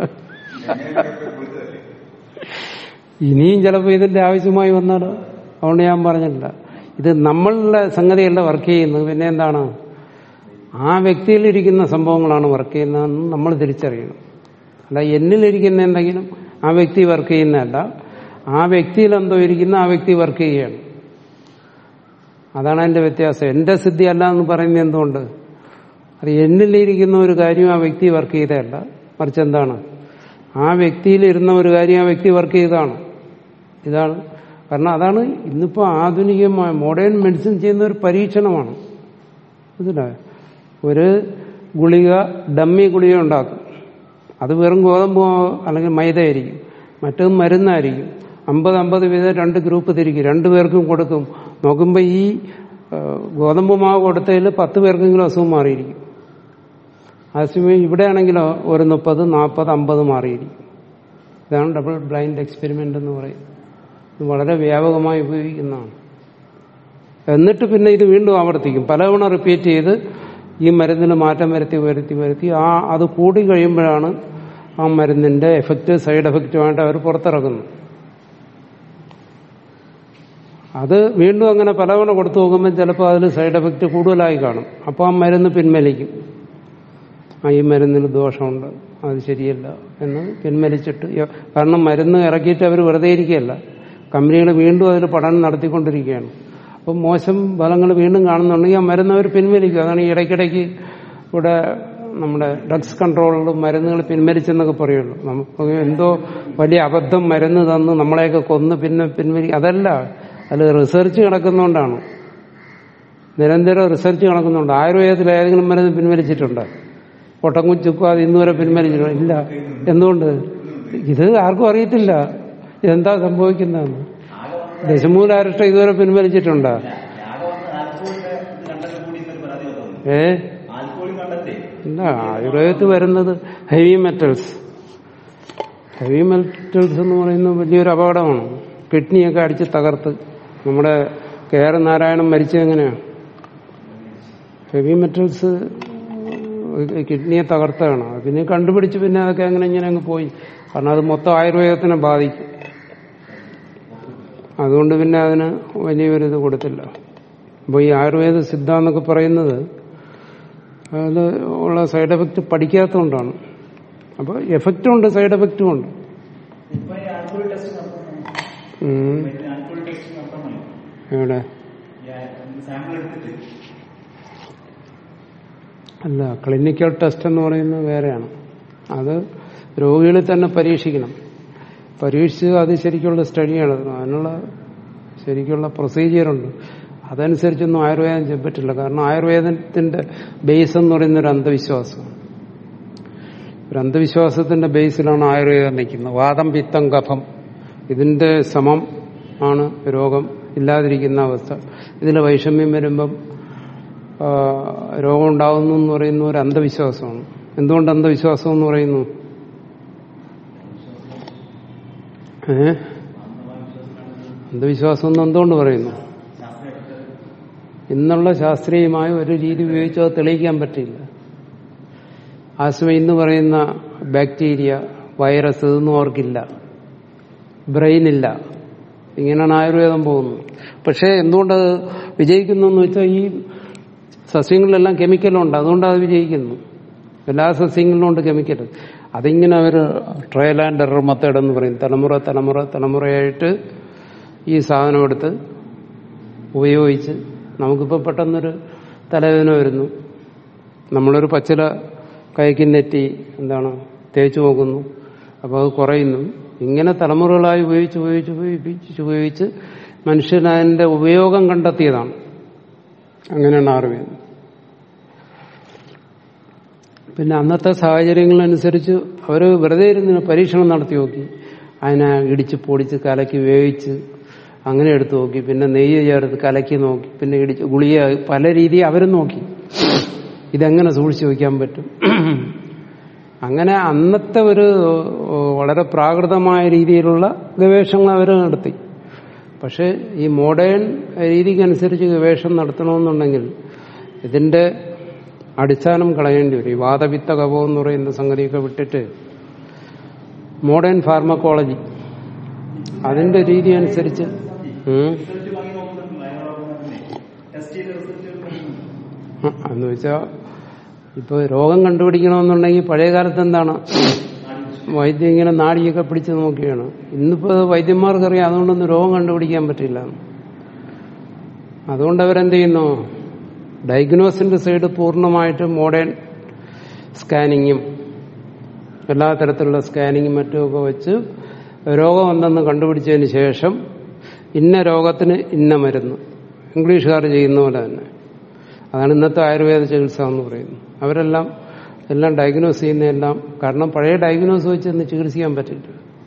ഇനിയും ചിലപ്പോൾ ഇതിന്റെ ആവശ്യമായി വന്നാലോ അതുകൊണ്ട് ഞാൻ പറഞ്ഞില്ല ഇത് നമ്മളുടെ സംഗതിയല്ല വർക്ക് ചെയ്യുന്നത് പിന്നെ എന്താണ് ആ വ്യക്തിയിലിരിക്കുന്ന സംഭവങ്ങളാണ് വർക്ക് ചെയ്യുന്നതെന്ന് നമ്മൾ തിരിച്ചറിയണം അല്ല എന്നിലിരിക്കുന്ന എന്തെങ്കിലും ആ വ്യക്തി വർക്ക് ചെയ്യുന്നതല്ല ആ വ്യക്തിയിൽ എന്തോ ഇരിക്കുന്ന ആ വ്യക്തി വർക്ക് ചെയ്യുകയാണ് അതാണ് അതിന്റെ വ്യത്യാസം എന്റെ സിദ്ധി അല്ല എന്ന് പറയുന്നത് എന്തുകൊണ്ട് അത് എന്നിലിരിക്കുന്ന ഒരു കാര്യം ആ വ്യക്തി വർക്ക് ചെയ്തതല്ല മറിച്ച് എന്താണ് ആ വ്യക്തിയിലിരുന്ന ഒരു കാര്യം ആ വ്യക്തി വർക്ക് ചെയ്തതാണ് ഇതാണ് കാരണം അതാണ് ഇന്നിപ്പോ ആധുനികമായ മോഡേൺ മെഡിസിൻ ചെയ്യുന്ന ഒരു പരീക്ഷണമാണ് മനസ്സിലായോ ഒരു ഗുളിക ഡമ്മി ഗുളിക ഉണ്ടാക്കും അത് വെറും ഗോതമ്പോ അല്ലെങ്കിൽ മൈദയായിരിക്കും മറ്റത് മരുന്നായിരിക്കും അമ്പത് അമ്പത് വീതം രണ്ട് ഗ്രൂപ്പ് തിരിക്കും രണ്ടുപേർക്കും കൊടുക്കും നോക്കുമ്പോൾ ഈ ആ, ഗോതമ്പ് മാവ് കൊടുത്തതിൽ പത്ത് പേർക്കെങ്കിലും അസുഖം മാറിയിരിക്കും അതേസമയം ഇവിടെയാണെങ്കിലോ ഒരു മുപ്പത് നാൽപ്പത് അമ്പത് മാറിയിരിക്കും ഇതാണ് ഡബിൾ ബ്ലൈൻഡ് എക്സ്പെരിമെന്റ് എന്ന് പറയുന്നത് ഇത് വളരെ വ്യാപകമായി ഉപയോഗിക്കുന്നതാണ് എന്നിട്ട് പിന്നെ ഇത് വീണ്ടും ആവർത്തിക്കും പലതവണ റിപ്പീറ്റ് ചെയ്ത് ഈ മരുന്നിന് മാറ്റം വരുത്തി വരുത്തി വരുത്തി ആ അത് കൂടി കഴിയുമ്പോഴാണ് ആ മരുന്നിന്റെ എഫക്റ്റ് സൈഡ് എഫക്റ്റുമായിട്ട് അവർ പുറത്തിറക്കുന്നത് അത് വീണ്ടും അങ്ങനെ പലതവണ കൊടുത്തു നോക്കുമ്പോൾ ചിലപ്പോൾ അതിൽ സൈഡ് എഫക്റ്റ് കൂടുതലായി കാണും അപ്പോൾ ആ മരുന്ന് പിൻവലിക്കും ആ ഈ മരുന്നിന് ദോഷമുണ്ട് അത് ശരിയല്ല എന്ന് പിൻവലിച്ചിട്ട് യ- കാരണം മരുന്ന് ഇറക്കിയിട്ട് അവർ വെറുതെ ഇരിക്കുകയല്ല കമ്പനികൾ വീണ്ടും അതിൽ പഠനം നടത്തിക്കൊണ്ടിരിക്കുകയാണ് അപ്പം മോശം ഫലങ്ങൾ വീണ്ടും കാണുന്നുണ്ടെങ്കിൽ ആ മരുന്ന് അവർ പിൻവലിക്കും അതാണ് ഈ ഇടയ്ക്കിടയ്ക്ക് ഇവിടെ നമ്മുടെ ഡ്രഗ്സ് കൺട്രോളിൽ മരുന്നുകൾ പിൻവലിച്ചെന്നൊക്കെ പറയുള്ളൂ നമുക്ക് എന്തോ വലിയ അബദ്ധം മരുന്ന് തന്ന് നമ്മളെയൊക്കെ കൊന്ന് പിന്നെ പിൻവലി അതല്ല അതിൽ റിസർച്ച് കിടക്കുന്നതുകൊണ്ടാണ് നിരന്തരം റിസർച്ച് നടക്കുന്നുണ്ട് ആയുർവേദത്തിൽ ഏതെങ്കിലും മരുന്ന് പിൻവലിച്ചിട്ടുണ്ട് പൊട്ടങ്കുച്ചുക്കും അത് ഇന്നുവരെ പിൻവലിച്ചിട്ടുണ്ട് ഇല്ല എന്തുകൊണ്ട് ഇത് ആർക്കും അറിയത്തില്ല ഇതെന്താ സംഭവിക്കുന്നതെന്ന് ദശമൂലാരിഷ്ടം ഇതുവരെ പിൻവലിച്ചിട്ടുണ്ടോ ആകെ വന്ന് ആൽക്കോളിന്റെ ഇത് കണ്ടൊക്കെ കൂടി ഇന്നൊരു പരാതി വന്നു ഏ ആൽക്കോളി കണ്ടെത്തേ ഇല്ല ആയുർവേദത്തിൽ വരുന്നത് ഹെവി മെറ്റൽസ് ഹെവി മെറ്റൽസ് എന്ന് പറയുന്നത് വലിയൊരു അപകടമാണ് കിഡ്നിയൊക്കെ അടിച്ച് തകർത്ത് നമ്മുടെ കെ ആർ നാരായണൻ മരിച്ചത് എങ്ങനെയാണ് ഹെവി മെറ്റൽസ് കിഡ്നിയെ തകർത്താണ് പിന്നെ കണ്ടുപിടിച്ച് പിന്നെ അതൊക്കെ അങ്ങനെ ഇങ്ങനെ അങ്ങ് പോയി കാരണം അത് മൊത്തം ആയുർവേദത്തിനെ ബാധിക്കും അതുകൊണ്ട് പിന്നെ അതിന് വലിയൊരു ഇത് കൊടുത്തില്ല അപ്പോൾ ഈ ആയുർവേദ സിദ്ധ എന്നൊക്കെ പറയുന്നത് അതിൽ ഉള്ള സൈഡ് എഫക്റ്റ് പഠിക്കാത്തതുകൊണ്ടാണ് അപ്പോൾ എഫക്റ്റും ഉണ്ട് സൈഡ് എഫക്റ്റും ഉണ്ട് ഇപ്പൊ ഈ ആൽക്കോളി ടെസ്റ്റ് നടത്തണം ഉം. ആൽക്കോളി ടെസ്റ്റ് നടത്തണമല്ലോ എവിടെ സാമ്പിൾ എടുത്തിട്ട് അല്ല ക്ലിനിക്കൽ ടെസ്റ്റ് എന്ന് പറയുന്നത് വേറെയാണ് അത് രോഗികളിൽ തന്നെ പരീക്ഷിക്കണം പരീക്ഷിച്ച് അത് ശരിക്കുള്ള സ്റ്റഡി നടത്തണം അതിനുള്ള ശരിക്കുള്ള പ്രൊസീജിയറുണ്ട് അതനുസരിച്ചൊന്നും ആയുർവേദം ചെയ്യാൻ പറ്റില്ല കാരണം ആയുർവേദത്തിന്റെ ബേസ് എന്ന് പറയുന്ന ഒരു അന്ധവിശ്വാസം ഒരു അന്ധവിശ്വാസത്തിന്റെ ബേസിലാണ് ആയുർവേദം നിൽക്കുന്നത് വാദം പിത്തം കഫം ഇതിന്റെ സമം ആണ് രോഗം ഇല്ലാതിരിക്കുന്ന അവസ്ഥ ഇതിൽ വൈഷമ്യം വരുമ്പം ആ, രോഗം ഉണ്ടാകുന്നു എന്ന് പറയുന്ന ഒരു അന്ധവിശ്വാസമാണ് എന്തുകൊണ്ട് അന്ധവിശ്വാസം എന്ന് പറയുന്നു ഏ അന്ധവിശ്വാസം എന്ന് എന്തുകൊണ്ട് പറയുന്നു ഇന്നുള്ള ശാസ്ത്രീയമായ ഒരു രീതി ഉപയോഗിച്ച് അത് തെളിയിക്കാൻ പറ്റില്ല ആസ്മ ഇന്ന് പറയുന്ന ബാക്ടീരിയ വൈറസ് ഇതൊന്നും അവർക്കില്ല ബ്രെയിൻ ഇല്ല ഇങ്ങനെയാണ് ആയുർവേദം പോകുന്നത് പക്ഷേ എന്തുകൊണ്ടത് വിജയിക്കുന്നു എന്ന് വെച്ചാൽ ഈ സസ്യങ്ങളിലെല്ലാം കെമിക്കലുണ്ട് അതുകൊണ്ട് അത് വിജയിക്കുന്നു എല്ലാ സസ്യങ്ങളിലും ഉണ്ട് കെമിക്കൽ അതിങ്ങനെ അവർ ട്രയൽ ആൻഡ് എറർ മെത്തേഡ് എന്ന് പറയും തലമുറ തലമുറ തലമുറയായിട്ട് ഈ സാധനം എടുത്ത് ഉപയോഗിച്ച് നമുക്കിപ്പോൾ പെട്ടെന്നൊരു തലവേദന വരുന്നു നമ്മളൊരു പച്ചില കൈക്ക് നെറ്റി എന്താണ് തേച്ച് നോക്കുന്നു അപ്പോൾ അത് കുറയുന്നു ഇങ്ങനെ തലമുറകളായി ഉപയോഗിച്ച് ഉപയോഗിച്ച് ഉപയോഗിച്ച് ഉപയോഗിച്ച് മനുഷ്യൻ അതിൻ്റെ ഉപയോഗം കണ്ടെത്തിയതാണ് അങ്ങനെയാണ് ആയുർവേദം പിന്നെ അന്നത്തെ സാഹചര്യങ്ങളനുസരിച്ച് അവർ വെറുതെ ഇരുന്ന് പരീക്ഷണം നടത്തി നോക്കി അതിനെ ഇടിച്ച് പൊടിച്ച് കലക്കി വേവിച്ച് അങ്ങനെ എടുത്തു നോക്കി പിന്നെ നെയ്യ് ചേർത്ത് കലക്കി നോക്കി പിന്നെ ഇടിച്ച് ഗുളിക പല രീതി അവരും നോക്കി ഇതെങ്ങനെ സൂക്ഷിച്ചു വയ്ക്കാൻ പറ്റും അങ്ങനെ അന്നത്തെ ഒരു വളരെ പ്രാകൃതമായ രീതിയിലുള്ള ഗവേഷണങ്ങൾ അവർ നടത്തി പക്ഷെ ഈ മോഡേൺ രീതിക്കനുസരിച്ച് ഗവേഷണം നടത്തണമെന്നുണ്ടെങ്കിൽ ഇതിന്റെ അടിസ്ഥാനം കളയേണ്ടി വരും ഈ വാദവിത്ത കവം എന്ന് പറയുന്ന സംഗതിയൊക്കെ വിട്ടിട്ട് മോഡേൺ ഫാർമക്കോളജി അതിന്റെ രീതി അനുസരിച്ച് ഉം. റിസൾട്ട് വാങ്ങി നോക്കുന്നുണ്ടല്ലോ അതിനോടൊപ്പം തന്നെ ടെസ്റ്റ് ചെയ്ത റിസൾട്ട് ആ, എന്ന് വെച്ചാ ഇപ്പൊ രോഗം കണ്ടുപിടിക്കണമെന്നുണ്ടെങ്കിൽ പഴയ കാലത്ത് എന്താണ് വൈദ്യം ഇങ്ങനെ നാടിയൊക്കെ പിടിച്ച് നോക്കിയാണ് ഇന്നിപ്പോ വൈദ്യന്മാർക്കറിയാം അതുകൊണ്ടൊന്നും രോഗം കണ്ടുപിടിക്കാൻ പറ്റില്ല അതുകൊണ്ട് അവരെന്ത് ചെയ്യുന്നു ഡയഗ്നോസിന്റെ സൈഡ് പൂർണ്ണമായിട്ട് മോഡേൺ സ്കാനിങ്ങും എല്ലാ തരത്തിലുള്ള സ്കാനിങ്ങും മറ്റുമൊക്കെ വെച്ച് രോഗം എന്തെന്ന് കണ്ടുപിടിച്ചതിന് ശേഷം ഇന്ന രോഗത്തിന് ഇന്ന മരുന്ന് ഇംഗ്ലീഷുകാർ ചെയ്യുന്ന പോലെ തന്നെ അതാണ് ഇന്നത്തെ ആയുർവേദ ചികിത്സ എന്ന് പറയുന്നത് അവരെല്ലാം എല്ലാം ഡയഗ്നോസ് ചെയ്യുന്നതെല്ലാം കാരണം പഴയ ഡയഗ്നോസ് വെച്ച് ഇന്ന് ചികിത്സിക്കാൻ പറ്റില്ല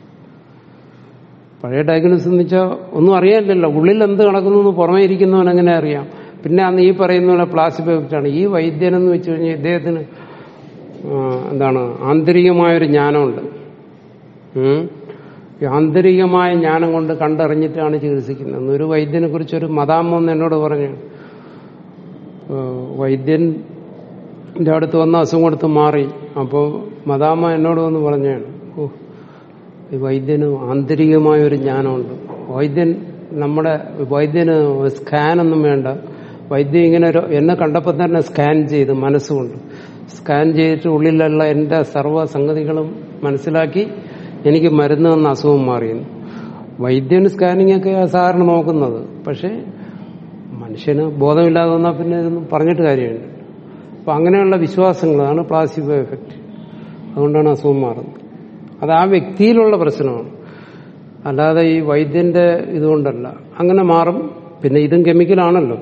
പഴയ ഡയഗ്നോസ് എന്ന് വെച്ചാൽ ഒന്നും അറിയാനില്ലല്ലോ ഉള്ളിൽ എന്ത് നടക്കുന്നു എന്ന് പുറമേ ഇരിക്കുന്നവൻ എങ്ങനെ അറിയാം പിന്നെ അന്ന് ഈ പറയുന്ന പോലെ പ്ലാസ്റ്റിക് എഫക്റ്റാണ് ഈ വൈദ്യനെന്ന് വെച്ച് കഴിഞ്ഞാൽ ഇദ്ദേഹത്തിന് ആ, എന്താണ് ആന്തരികമായൊരു ജ്ഞാനമുണ്ട് ഉം. ഈ ആന്തരികമായ ജ്ഞാനം കൊണ്ട് കണ്ടറിഞ്ഞിട്ടാണ് ചികിത്സിക്കുന്നത് ഒരു വൈദ്യനെ കുറിച്ചൊരു മതാമോ എന്ന് എന്നോട് പറഞ്ഞു വൈദ്യന്റെ അടുത്ത് വന്ന അസുഖം കൊടുത്ത് മാറി അപ്പോൾ മദാമ എന്നോട് വന്ന് പറഞ്ഞാണ് ഓ ഈ വൈദ്യന് ആന്തരികമായ ഒരു ജ്ഞാനമുണ്ട് വൈദ്യൻ നമ്മുടെ വൈദ്യന് സ്കാനൊന്നും വേണ്ട വൈദ്യൻ ഇങ്ങനെ ഒരു എന്നെ കണ്ടപ്പോൾ തന്നെ സ്കാൻ ചെയ്ത് മനസ്സുകൊണ്ട് സ്കാൻ ചെയ്തിട്ട് ഉള്ളിലുള്ള എൻ്റെ സർവ്വ സംഗതികളും മനസ്സിലാക്കി എനിക്ക് മരുന്ന് തന്ന അസുഖം മാറിയെന്ന് വൈദ്യന് സ്കാനിങ് ഒക്കെ സാധാരണ നോക്കുന്നത് പക്ഷേ മനുഷ്യന് ബോധമില്ലാതെ വന്നാൽ പിന്നെ ഇതൊന്നും പറഞ്ഞിട്ട് കാര്യമുണ്ട് അപ്പൊ അങ്ങനെയുള്ള വിശ്വാസങ്ങളാണ് പ്ലാസിബോ എഫക്റ്റ് അതുകൊണ്ടാണ് അസുഖം മാറുന്നത് അത് ആ വ്യക്തിയിലുള്ള പ്രശ്നമാണ് അല്ലാതെ ഈ വൈദ്യന്റെ ഇതുകൊണ്ടല്ല അങ്ങനെ മാറും പിന്നെ ഇതും കെമിക്കലാണല്ലോ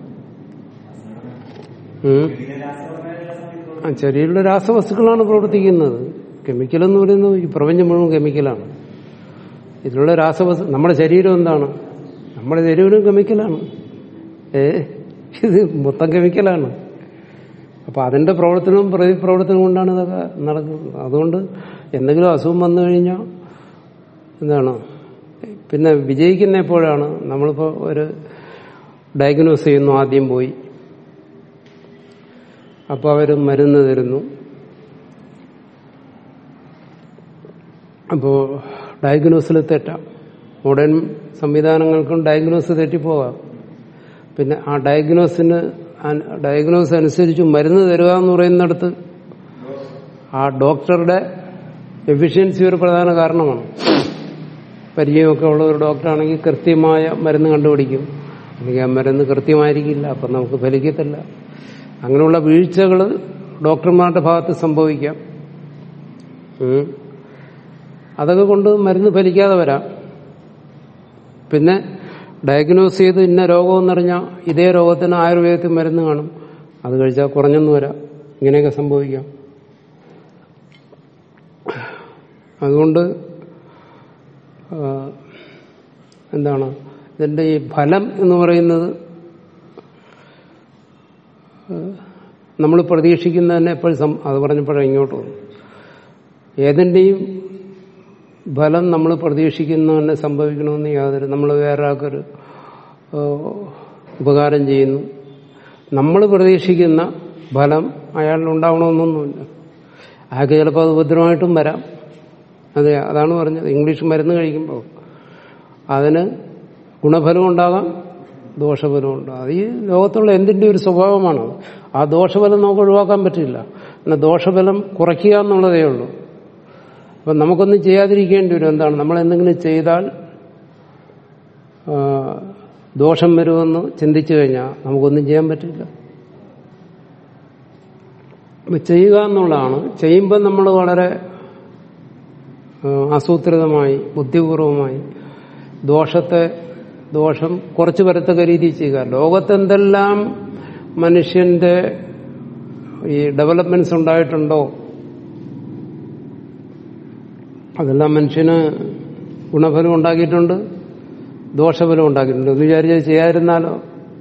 ഉം. ആ ശരീരത്തിലെ രാസവസ്തുക്കളാണ് പ്രവർത്തിക്കുന്നത് കെമിക്കൽ എന്ന് പറയുന്നത് ഈ പ്രപഞ്ചം മുഴുവൻ കെമിക്കലാണ് ഇതിലുള്ള രാസവസ്തു നമ്മുടെ ശരീരം എന്താണ് നമ്മുടെ ശരീരം കെമിക്കലാണ് ഏ ഇത് മൊത്തം കെമിക്കലാണ് അപ്പൊ അതിന്റെ പ്രവർത്തനവും പ്രതിപ്രവർത്തനവും കൊണ്ടാണ് ഇതൊക്കെ നടക്കുന്നത് അതുകൊണ്ട് എന്തെങ്കിലും അസുഖം വന്നു കഴിഞ്ഞാൽ എന്താണ് പിന്നെ വിജയിക്കുന്ന എപ്പോഴാണ് നമ്മളിപ്പോ ഒരു ഡയഗ്നോസ് ചെയ്യുന്നു ആദ്യം പോയി അപ്പോൾ അവർ മരുന്ന് തരുന്നു അപ്പോൾ ഡയഗ്നോസിൽ തെറ്റാം മോഡേൺ സംവിധാനങ്ങൾക്കും ഡയഗ്നോസ് തെറ്റിപ്പോകാം പിന്നെ ആ ഡയഗ്നോസിന് ഡയഗ്നോസ് അനുസരിച്ച് മരുന്ന് തരിക എന്ന് പറയുന്നിടത്ത് ആ ഡോക്ടറുടെ എഫിഷ്യൻസി ഒരു പ്രധാന കാരണമാണ് പരിചയമൊക്കെ ഉള്ള ഒരു ഡോക്ടറാണെങ്കിൽ കൃത്യമായ മരുന്ന് കണ്ടുപിടിക്കും അല്ലെങ്കിൽ ആ മരുന്ന് കൃത്യമായിരിക്കില്ല അപ്പം നമുക്ക് ഫലിക്കത്തില്ല അങ്ങനെയുള്ള വീഴ്ചകൾ ഡോക്ടർമാരുടെ ഭാഗത്ത് സംഭവിക്കാം ഉം. അതൊക്കെ കൊണ്ട് മരുന്ന് ഫലിക്കാതെ വരാം പിന്നെ ഡയഗ്നോസ് ചെയ്ത് ഇന്ന രോഗമെന്നറിഞ്ഞാൽ ഇതേ രോഗത്തിന് ആയുർവേദത്തിൽ മരുന്ന് കാണും അത് കഴിച്ചാൽ കുറഞ്ഞെന്ന് വരാം ഇങ്ങനെയൊക്കെ സംഭവിക്കാം അതുകൊണ്ട് ആ, എന്താണ് ഇതിന്റെ ഈ ഫലം എന്ന് പറയുന്നത് നമ്മൾ പ്രതീക്ഷിക്കുന്ന തന്നെ എപ്പോഴും സം- അത് പറഞ്ഞപ്പോഴാണ് ഇങ്ങോട്ട് വന്നു ഏതിൻ്റെയും ഫലം നമ്മൾ പ്രതീക്ഷിക്കുന്ന തന്നെ സംഭവിക്കണമെന്ന് യാതൊരു നമ്മൾ വേറെ ആൾക്കൊരു ഏഹ്, ഉപകാരം ചെയ്യുന്നു നമ്മൾ പ്രതീക്ഷിക്കുന്ന ഫലം അയാളിൽ ഉണ്ടാവണമെന്നൊന്നുമില്ല അയാൾക്ക് ചിലപ്പോൾ അത് ഉപദ്രവമായിട്ടും വരാം അതെ അതാണ് പറഞ്ഞത് ഇംഗ്ലീഷ് മരുന്ന് കഴിക്കുമ്പോൾ അതിന് ഗുണഫലം ഉണ്ടാകാം ദോഷഫലം ഉണ്ടാകാം അത് ഈ ലോകത്തുള്ള എന്തിന്റെ ഒരു സ്വഭാവമാണ് ആ ദോഷഫലം നമുക്ക് ഒഴിവാക്കാൻ പറ്റില്ല എന്നാൽ ദോഷഫലം കുറയ്ക്കുക എന്നുള്ളതേ ഉള്ളൂ അപ്പം നമുക്കൊന്നും ചെയ്യാതിരിക്കേണ്ടി വരും എന്താണ് നമ്മൾ എന്തെങ്കിലും ചെയ്താൽ ആ, ദോഷം വരുമെന്ന് ചിന്തിച്ചു കഴിഞ്ഞാൽ നമുക്കൊന്നും ചെയ്യാൻ പറ്റില്ല അപ്പൊ ചെയ്യുക എന്നുള്ളതാണ് ചെയ്യുമ്പോൾ നമ്മൾ വളരെ ആ, ആസൂത്രിതമായി ബുദ്ധിപൂർവമായി ദോഷത്തെ ദോഷം കുറച്ച് വരത്തക്ക രീതിയിൽ ചെയ്യുക ലോകത്തെന്തെല്ലാം മനുഷ്യന്റെ ഈ ഡെവലപ്മെന്റ്സ് ഉണ്ടായിട്ടുണ്ടോ അതെല്ലാം മനുഷ്യന് ഗുണഫലം ഉണ്ടാക്കിയിട്ടുണ്ട് ദോഷഫലം ഉണ്ടാക്കിയിട്ടുണ്ട് എന്ന് വിചാരിച്ചത് ചെയ്യാതിരുന്നാലോ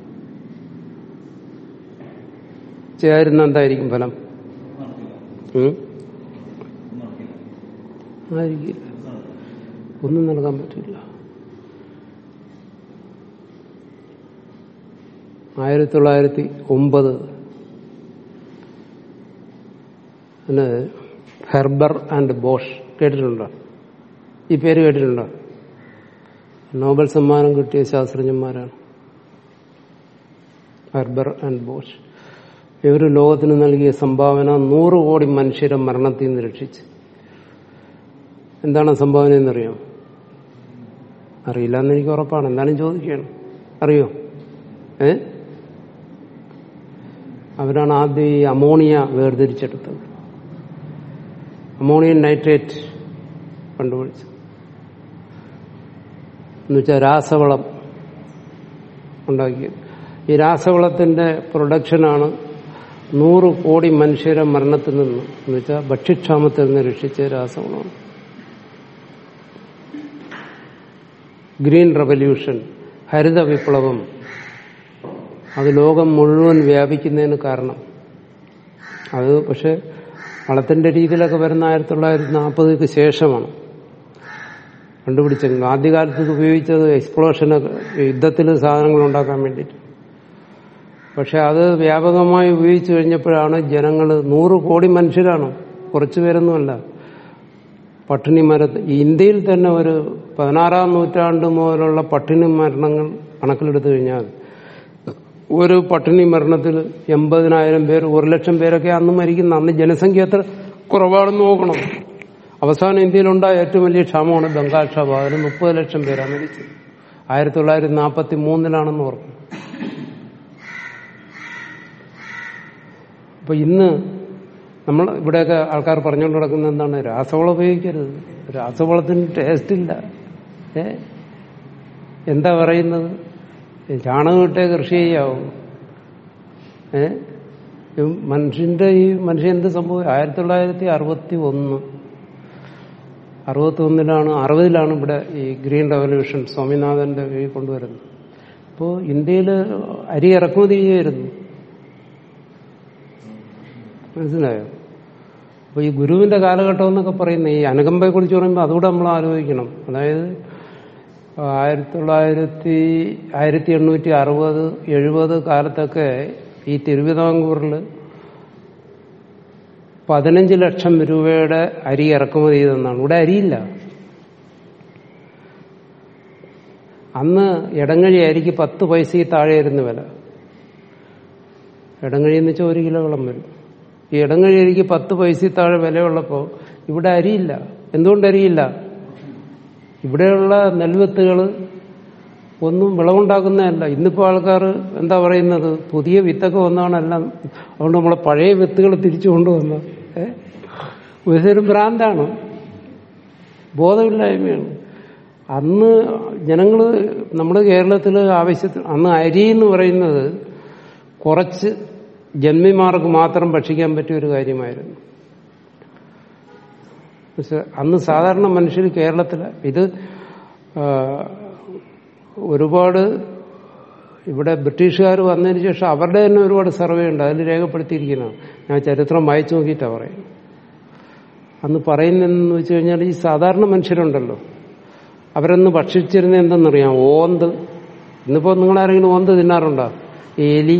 ചെയ്യാതിരുന്ന എന്തായിരിക്കും ഫലം നടക്കില്ല ഉം? ഒന്നും നടക്കില്ല ആയിരിക്കില്ല ഒന്നും നൽകാൻ പറ്റില്ല ആയിരത്തി തൊള്ളായിരത്തി ഒമ്പത് അതിന് ഹെർബർ ആൻഡ് ബോഷ് കേട്ടിട്ടുണ്ടോ ഈ പേര് കേട്ടിട്ടുണ്ടോ നോബൽ സമ്മാനം കിട്ടിയ ശാസ്ത്രജ്ഞന്മാരാണ് ഹെർബർ ആൻഡ് ബോഷ് ഇവർ ലോകത്തിന് നൽകിയ സംഭാവന നൂറ് കോടി മനുഷ്യരെ മരണത്തിൽ നിന്ന് രക്ഷിച്ച് എന്താണ് സംഭാവന എന്നറിയാം അറിയില്ല എന്ന് എനിക്ക് ഉറപ്പാണ് എന്തായാലും ചോദിക്കുകയാണ് അറിയോ ഏ അവരാണ് ആദ്യം ഈ അമോണിയ വേർതിരിച്ചെടുത്തത് അമോണിയം നൈട്രേറ്റ് കണ്ടുപിടിച്ചു എന്നുവെച്ചാൽ രാസവളം ഉണ്ടാക്കിയത് ഈ രാസവളത്തിന്റെ പ്രൊഡക്ഷനാണ് നൂറ് കോടി മനുഷ്യരെ മരണത്തിൽ നിന്ന് എന്നുവെച്ചാൽ ഭക്ഷ്യക്ഷാമത്തിൽ നിന്ന് രക്ഷിച്ച രാസവളമാണ് ഗ്രീൻ റവല്യൂഷൻ ഹരിത വിപ്ലവം അത് ലോകം മുഴുവൻ വ്യാപിക്കുന്നതിന് കാരണം അത് പക്ഷെ വളത്തിന്റെ രീതിയിലൊക്കെ വരുന്ന ആയിരത്തി തൊള്ളായിരത്തി നാൽപ്പതിക്ക് ശേഷമാണ് കണ്ടുപിടിച്ചെങ്കിലും ആദ്യകാലത്ത് ഇത് ഉപയോഗിച്ചത് എക്സ്പ്ലോഷനൊക്കെ യുദ്ധത്തിൽ സാധനങ്ങൾ ഉണ്ടാക്കാൻ വേണ്ടിയിട്ട് പക്ഷെ അത് വ്യാപകമായി ഉപയോഗിച്ചു കഴിഞ്ഞപ്പോഴാണ് ജനങ്ങൾ നൂറ് കോടി മനുഷ്യരാണ് കുറച്ചു പേരൊന്നുമല്ല പട്ടിണി മര ഇന്ത്യയിൽ തന്നെ ഒരു പതിനാറാം നൂറ്റാണ്ട് മുതലുള്ള പട്ടിണി മരണങ്ങൾ കണക്കിലെടുത്തു കഴിഞ്ഞാൽ ഒരു പട്ടിണി മരണത്തിൽ എൺപതിനായിരം പേർ ഒരു ലക്ഷം പേരൊക്കെ അന്ന് മരിക്കുന്ന അന്ന് ജനസംഖ്യ എത്ര കുറവാണെന്ന് നോക്കണം അവസാനം ഇന്ത്യയിലുണ്ടായ ഏറ്റവും വലിയ ക്ഷാമമാണ് ബംഗാൾ ക്ഷാമം അതിന് മുപ്പത് ലക്ഷം പേരാണ് മരിച്ചത് ആയിരത്തി തൊള്ളായിരത്തി നാൽപ്പത്തി മൂന്നിലാണെന്ന് ഓർക്കും അപ്പൊ ഇന്ന് നമ്മൾ ഇവിടെയൊക്കെ ആൾക്കാർ പറഞ്ഞുകൊണ്ട് നടക്കുന്നത് എന്താണ് രാസവളം ഉപയോഗിക്കരുത് രാസവളത്തിന് ടേസ്റ്റ് ഇല്ല ഏ എന്താ പറയുന്നത് ചാണകം ഇട്ടേ കൃഷി ചെയ്യാവൂ ഏ ഈ മനുഷ്യന്റെ ഈ മനുഷ്യൻ എന്ത് സംഭവം ആയിരത്തി തൊള്ളായിരത്തി അറുപത്തി ഒന്ന് അറുപത്തി ഒന്നിലാണ് അറുപതിലാണ് ഇവിടെ ഈ ഗ്രീൻ റവല്യൂഷൻ സ്വാമിനാഥന്റെ കീഴിൽ കൊണ്ടുവരുന്നത് അപ്പോൾ ഇന്ത്യയിൽ അരി ഇറക്കുമതി ചെയ്യായിരുന്നു മനസ്സിലായോ അപ്പൊ ഈ ഗുരുവിന്റെ കാലഘട്ടം എന്നൊക്കെ പറയുന്ന ഈ അനുകമ്പയെ കുറിച്ച് പറയുമ്പോൾ അതുകൂടെ നമ്മൾ ആലോചിക്കണം അതായത് ആയിരത്തി തൊള്ളായിരത്തി ആയിരത്തി എണ്ണൂറ്റി അറുപത് എഴുപത് കാലത്തൊക്കെ ഈ തിരുവിതാംകൂറിൽ പതിനഞ്ച് ലക്ഷം രൂപയുടെ അരി ഇറക്കുമതി ചെയ്തെന്നാണ് ഇവിടെ അരിയില്ല അന്ന് ഇടങ്ങഴി അരിക്ക് പത്ത് പൈസയിൽ താഴെയായിരുന്നു വില ഇടങ്ങഴി എന്ന് വെച്ചാൽ ഒരു കിലോ വെള്ളം വരും ഈ ഇടങ്ങഴി അരിക്ക് പത്ത് പൈസയിൽ താഴെ വിലയുള്ളപ്പോൾ ഇവിടെ അരിയില്ല എന്തുകൊണ്ട് അരിയില്ല ഇവിടെയുള്ള നെൽവിത്തുകൾ ഒന്നും വിളവുണ്ടാക്കുന്നതല്ല ഇന്നിപ്പോൾ ആൾക്കാർ എന്താ പറയുന്നത് പുതിയ വിത്തൊക്കെ വന്നാണെല്ലാം അതുകൊണ്ട് നമ്മളെ പഴയ വിത്തുകൾ തിരിച്ചു കൊണ്ടുവന്ന ഇതൊരു ഭ്രാന്താണ് ബോധമില്ലായ്മയാണ് അന്ന് ജനങ്ങൾ നമ്മുടെ കേരളത്തിൽ ആവശ്യത്തിന് അന്ന് അരി എന്ന് പറയുന്നത് കുറച്ച് ജന്മിമാർക്ക് മാത്രം ഭക്ഷിക്കാൻ പറ്റിയ ഒരു കാര്യമായിരുന്നു പക്ഷെ അന്ന് സാധാരണ മനുഷ്യർ കേരളത്തിൽ ഇത് ആ, ഒരുപാട് ഇവിടെ ബ്രിട്ടീഷുകാർ വന്നതിന് ശേഷം അവരുടെ തന്നെ ഒരുപാട് സർവേ ഉണ്ട് അതിൽ രേഖപ്പെടുത്തിയിരിക്കുന്നതാണ് ഞാൻ ചരിത്രം വായിച്ചു നോക്കിയിട്ടാണ് പറയുന്നത് അന്ന് പറയുന്നതെന്ന് വെച്ച് കഴിഞ്ഞാൽ ഈ സാധാരണ മനുഷ്യരുണ്ടല്ലോ അവരന്ന് ഭക്ഷിച്ചിരുന്ന എന്തെന്നറിയാം ഓന്ത് ഇന്നിപ്പോ നിങ്ങളാരെങ്കിലും ഓന്ത് തിന്നാറുണ്ടോ എലി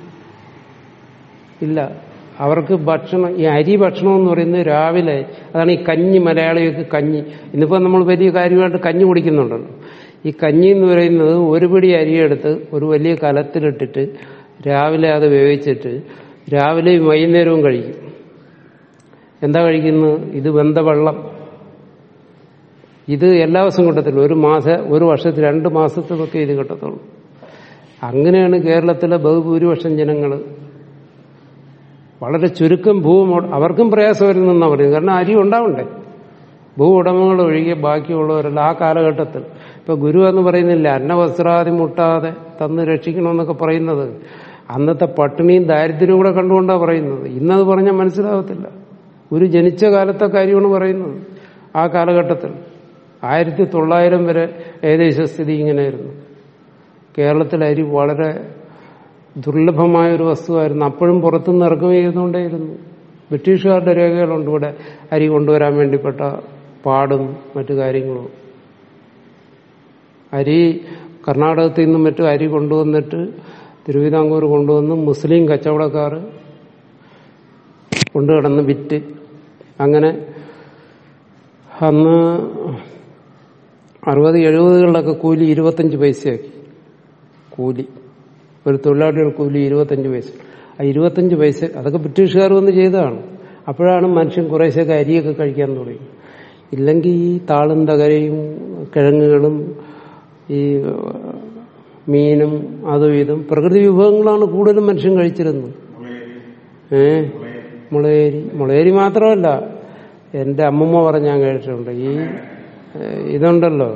ഇല്ല അവർക്ക് ഭക്ഷണം ഈ അരി ഭക്ഷണം എന്ന് പറയുന്നത് രാവിലെ അതാണ് ഈ കഞ്ഞി മലയാളികൾക്ക് കഞ്ഞി ഇന്നിപ്പോ നമ്മൾ വലിയ കാര്യമായിട്ട് കഞ്ഞി കുടിക്കുന്നുണ്ടല്ലോ ഈ കഞ്ഞി എന്ന് പറയുന്നത് ഒരു പിടി അരിയെടുത്ത് ഒരു വലിയ കലത്തിലിട്ടിട്ട് രാവിലെ അത് വേവിച്ചിട്ട് രാവിലെയും വൈകുന്നേരവും കഴിക്കും എന്താ കഴിക്കുന്നത് ഇത് വെന്ത വെള്ളം ഇത് എല്ലാ ദിവസവും കിട്ടത്തില്ല ഒരു മാസ ഒരു വർഷത്തിൽ രണ്ട് മാസത്തിലൊക്കെ ഇത് കിട്ടത്തുള്ളൂ അങ്ങനെയാണ് കേരളത്തിലെ ബഹുഭൂരിപക്ഷം ജനങ്ങൾ വളരെ ചുരുക്കം ഭൂ അവർക്കും പ്രയാസം വരുന്നെന്നാണ് പറയുന്നത് കാരണം അരി ഉണ്ടാവണ്ടേ ഭൂ ഉടമകൾ ഒഴികെ ബാക്കിയുള്ളവരല്ല ആ കാലഘട്ടത്തിൽ ഇപ്പൊ ഗുരു എന്ന് പറയുന്നില്ല അന്നവസ്ത്രാദി മുട്ടാതെ തന്ന് രക്ഷിക്കണമെന്നൊക്കെ പറയുന്നത് അന്നത്തെ പട്ടിണിയും ദാരിദ്ര്യവും കൂടെ കണ്ടുകൊണ്ടാണ് പറയുന്നത് ഇന്നത് പറഞ്ഞാൽ മനസ്സിലാകത്തില്ല ഗുരു ജനിച്ച കാലത്തെ കാര്യമാണ് പറയുന്നത് ആ കാലഘട്ടത്തിൽ ആയിരത്തി തൊള്ളായിരം വരെ ഏകദേശ സ്ഥിതി ഇങ്ങനെയായിരുന്നു കേരളത്തിൽ അരി വളരെ ദുർലഭമായ ഒരു വസ്തുവായിരുന്നു അപ്പോഴും പുറത്തുനിന്ന് ഇറക്കുമതി ചെയ്തുകൊണ്ടേയിരുന്നു ബ്രിട്ടീഷുകാരുടെ രേഖകളുണ്ട് ഇവിടെ അരി കൊണ്ടുവരാൻ വേണ്ടിപ്പെട്ട പാടും മറ്റു കാര്യങ്ങളും അരി കർണാടകത്തിൽ നിന്നും മറ്റും അരി കൊണ്ടുവന്നിട്ട് തിരുവിതാംകൂർ കൊണ്ടുവന്ന് മുസ്ലിം കച്ചവടക്കാർ കൊണ്ടുകിടന്ന് വിറ്റ് അങ്ങനെ അന്ന് അറുപത് എഴുപതുകളിലൊക്കെ കൂലി ഇരുപത്തഞ്ച് പൈസയാക്കി കൂലി ഒരു തൊഴിലാളിയുടെ കൂലി ഇരുപത്തഞ്ച് പൈസ ആ ഇരുപത്തഞ്ച് പൈസ അതൊക്കെ ബ്രിട്ടീഷുകാർ വന്ന് ചെയ്തതാണ് അപ്പോഴാണ് മനുഷ്യൻ കുറേശ്ശൊക്കെ അരിയൊക്കെ കഴിക്കാൻ തുടങ്ങി ഇല്ലെങ്കിൽ ഈ താളും തകരയും കിഴങ്ങുകളും ഈ മീനും അതും ഇതും പ്രകൃതി വിഭവങ്ങളാണ് കൂടുതലും മനുഷ്യൻ കഴിച്ചിരുന്നത് ഏ മുളയേരി മുളയേരി മാത്രമല്ല എന്റെ അമ്മമ്മ പറഞ്ഞ് ഞാൻ കേട്ടിട്ടുണ്ട് ഈ ഏഹ്, ഇതുണ്ടല്ലോ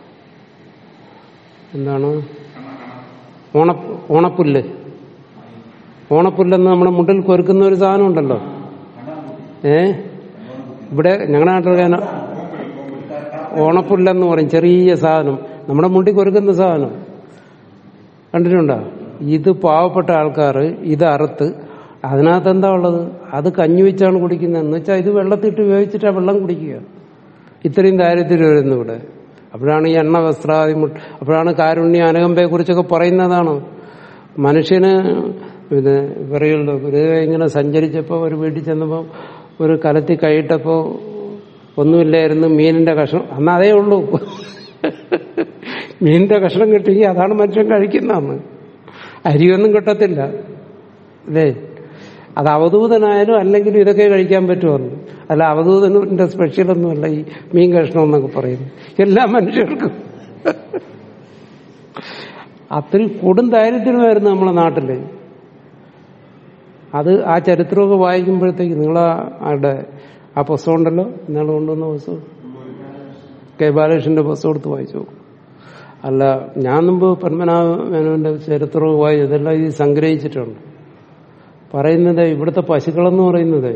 എന്താണ് ഓണ ഓണപ്പുല്ല് ഓണപ്പുല്ലെന്ന് നമ്മുടെ മുണ്ടിൽ കൊരുക്കുന്ന ഒരു സാധനം ഉണ്ടല്ലോ ഏ ഇവിടെ ഞങ്ങളുടെ നാട്ടിൽ ഓണപ്പുല്ലെന്ന് പറയും ചെറിയ സാധനം നമ്മുടെ മുണ്ടിൽ കൊരുക്കുന്ന സാധനം കണ്ടിട്ടുണ്ടോ ഇത് പാവപ്പെട്ട ആൾക്കാർ ഇത് അറുത്ത് അതിനകത്ത് എന്താ ഉള്ളത് അത് കഞ്ഞി വെച്ചാണ് കുടിക്കുന്നത് എന്ന് വെച്ചാൽ ഇത് വെള്ളത്തിട്ട് ഉപയോഗിച്ചിട്ടാ വെള്ളം കുടിക്കുക ഇത്രയും ദാരിദ്ര്യം വരുന്നു ഇവിടെ അപ്പോഴാണ് ഈ എണ്ണ വസ്ത്രാദി മുട്ട അപ്പോഴാണ് കാരുണ്യ അനുകമ്പയെ കുറിച്ചൊക്കെ പറയുന്നതാണ് മനുഷ്യന് പിന്നെ പറയുള്ളൂ ഗുരുദേവ ഇങ്ങനെ സഞ്ചരിച്ചപ്പോൾ ഒരു വീട്ടിൽ ചെന്നപ്പോൾ ഒരു കലത്തി കൈയിട്ടപ്പോൾ ഒന്നുമില്ലായിരുന്നു മീനിന്റെ കഷ്ണം അന്ന് അതേ ഉള്ളൂ മീനിന്റെ കഷ്ണം കിട്ടിയെങ്കിൽ അതാണ് മനുഷ്യൻ കഴിക്കുന്നതെന്ന് അരിയൊന്നും കിട്ടത്തില്ല അല്ലേ അത് അവധൂതനായാലും അല്ലെങ്കിലും ഇതൊക്കെ കഴിക്കാൻ പറ്റുമെന്ന് അല്ല അവധൂതന്റെ സ്പെഷ്യലൊന്നുമല്ല ഈ മീൻ കഷ്ണം എന്നൊക്കെ പറയുന്നു എല്ലാ മനുഷ്യർക്കും അത്രയും കൊടും ദാരിദ്ര്യമായിരുന്നു നമ്മളെ നാട്ടില് അത് ആ ചരിത്രമൊക്കെ വായിക്കുമ്പോഴത്തേക്ക് നിങ്ങൾ ആരുടെ ആ പുസ്തകം ഉണ്ടല്ലോ നിങ്ങൾ കൊണ്ടുവന്ന പുസ്തകം കെ ബാലകൃഷ്ണന്റെ പുസ്തകം എടുത്ത് വായിച്ചു നോക്കും അല്ല ഞാൻ മുമ്പ് പത്മനാഭ മേനോന്റെ ചരിത്രവും വായി ഇതെല്ലാം ഇത് സംഗ്രഹിച്ചിട്ടുണ്ട് പറയുന്നത് ഇവിടുത്തെ പശുക്കളെന്ന് പറയുന്നത്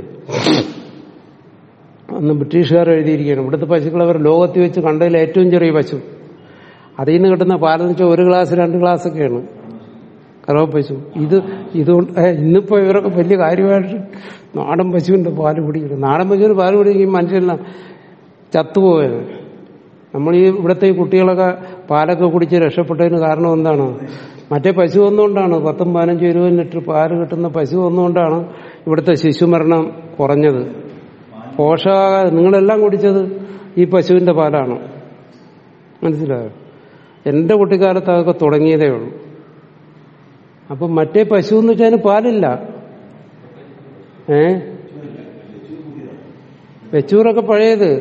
അന്ന് ബ്രിട്ടീഷുകാർ എഴുതിയിരിക്കുകയാണ് ഇവിടുത്തെ പശുക്കൾ അവർ ലോകത്തിൽ വെച്ച് കണ്ടതിൽ ഏറ്റവും ചെറിയ പശു അതിൽ നിന്ന് കിട്ടുന്ന പാലെന്ന് വെച്ചാൽ ഒരു ഗ്ലാസ് രണ്ട് ഗ്ലാസ് ഒക്കെയാണ് കറവ പശു ഇത് ഇതുകൊണ്ട് ഏ, ഇന്നിപ്പോ ഇവരൊക്കെ വലിയ കാര്യമായിട്ട് നാടൻ പശുവിന്റെ പാല് കുടിക്കണം നാടൻ പശുവിന്റെ പാല് കുടിക്കും മനുഷ്യനെല്ലാം ചത്തുപോയത് നമ്മൾ ഈ ഇവിടുത്തെ ഈ കുട്ടികളൊക്കെ പാലൊക്കെ കുടിച്ച് രക്ഷപ്പെട്ടതിന് കാരണം എന്താണ് മറ്റേ പശു ഒന്നുകൊണ്ടാണ് പത്തും പതിനഞ്ചും ഇരുപത് ലിറ്റർ പാല് കിട്ടുന്ന പശു ഒന്നുകൊണ്ടാണ് ഇവിടുത്തെ ശിശുമരണം കുറഞ്ഞത് പോഷക നിങ്ങളെല്ലാം കുടിച്ചത് ഈ പശുവിന്റെ പാലാണ് മനസ്സിലായോ എന്റെ കുട്ടിക്കാലത്ത് അതൊക്കെ തുടങ്ങിയതേ ഉള്ളൂ അപ്പൊ മറ്റേ പശു എന്ന് വെച്ചാൽ അതിന് പാലില്ല ഏ വെച്ചൂറൊക്കെ പഴയത്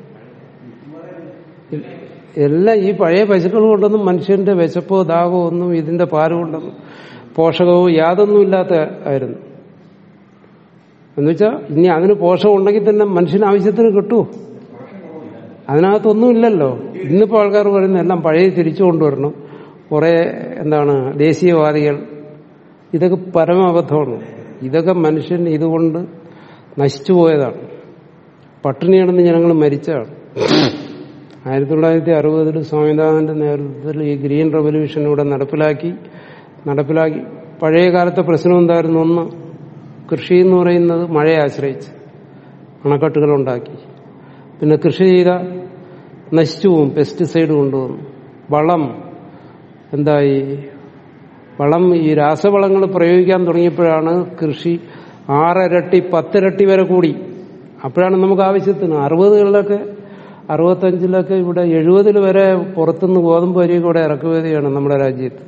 എല്ലാം ഈ പഴയ പശുക്കൾ കൊണ്ടൊന്നും മനുഷ്യന്റെ വിശപ്പോ ദാഹമോ ഒന്നും ഇതിന്റെ പാല് കൊണ്ടൊന്നും പോഷകവും യാതൊന്നും ഇല്ലാത്ത ആയിരുന്നു എന്നുവെച്ചാൽ ഇനി അതിന് പോഷകം ഉണ്ടെങ്കിൽ തന്നെ മനുഷ്യന് ആവശ്യത്തിന് കിട്ടുമോ അതിനകത്തൊന്നും ഇല്ലല്ലോ ഇന്നിപ്പോ ആൾക്കാർ പറയുന്ന എല്ലാം പഴയ തിരിച്ചു കൊണ്ടുവരണം കുറെ എന്താണ് ദേശീയവാദികൾ ഇതൊക്കെ പരമാബദ്ധമാണ് ഇതൊക്കെ മനുഷ്യൻ ഇതുകൊണ്ട് നശിച്ചു പോയതാണ് പട്ടിണി കിടന്ന് ജനങ്ങൾ മരിച്ചതാണ് ആയിരത്തി തൊള്ളായിരത്തി അറുപതിൽ സ്വാമിനാഥന്റെ നേതൃത്വത്തിൽ ഈ ഗ്രീൻ റവല്യൂഷൻ ഇവിടെ നടപ്പിലാക്കി നടപ്പിലാക്കി പഴയ കാലത്തെ പ്രശ്നം എന്തായിരുന്നു ഒന്ന് കൃഷി എന്ന് പറയുന്നത് മഴയെ ആശ്രയിച്ച് അണക്കെട്ടുകൾ ഉണ്ടാക്കി പിന്നെ കൃഷി ചെയ്ത നശിച്ചു പോവും പെസ്റ്റിസൈഡ് കൊണ്ടുവന്നു വളം എന്തായി വളം ഈ രാസവളങ്ങൾ പ്രയോഗിക്കാൻ തുടങ്ങിയപ്പോഴാണ് കൃഷി ആറിരട്ടി പത്തിരട്ടി വരെ കൂടി അപ്പോഴാണ് നമുക്ക് ആവശ്യത്തിന് അറുപതുകളിലൊക്കെ അറുപത്തഞ്ചിലൊക്കെ ഇവിടെ എഴുപതിൽ വരെ പുറത്തുനിന്ന് ഗോതമ്പ് അരി കൂടെ ഇറക്കുമതിയാണ് നമ്മുടെ രാജ്യത്ത്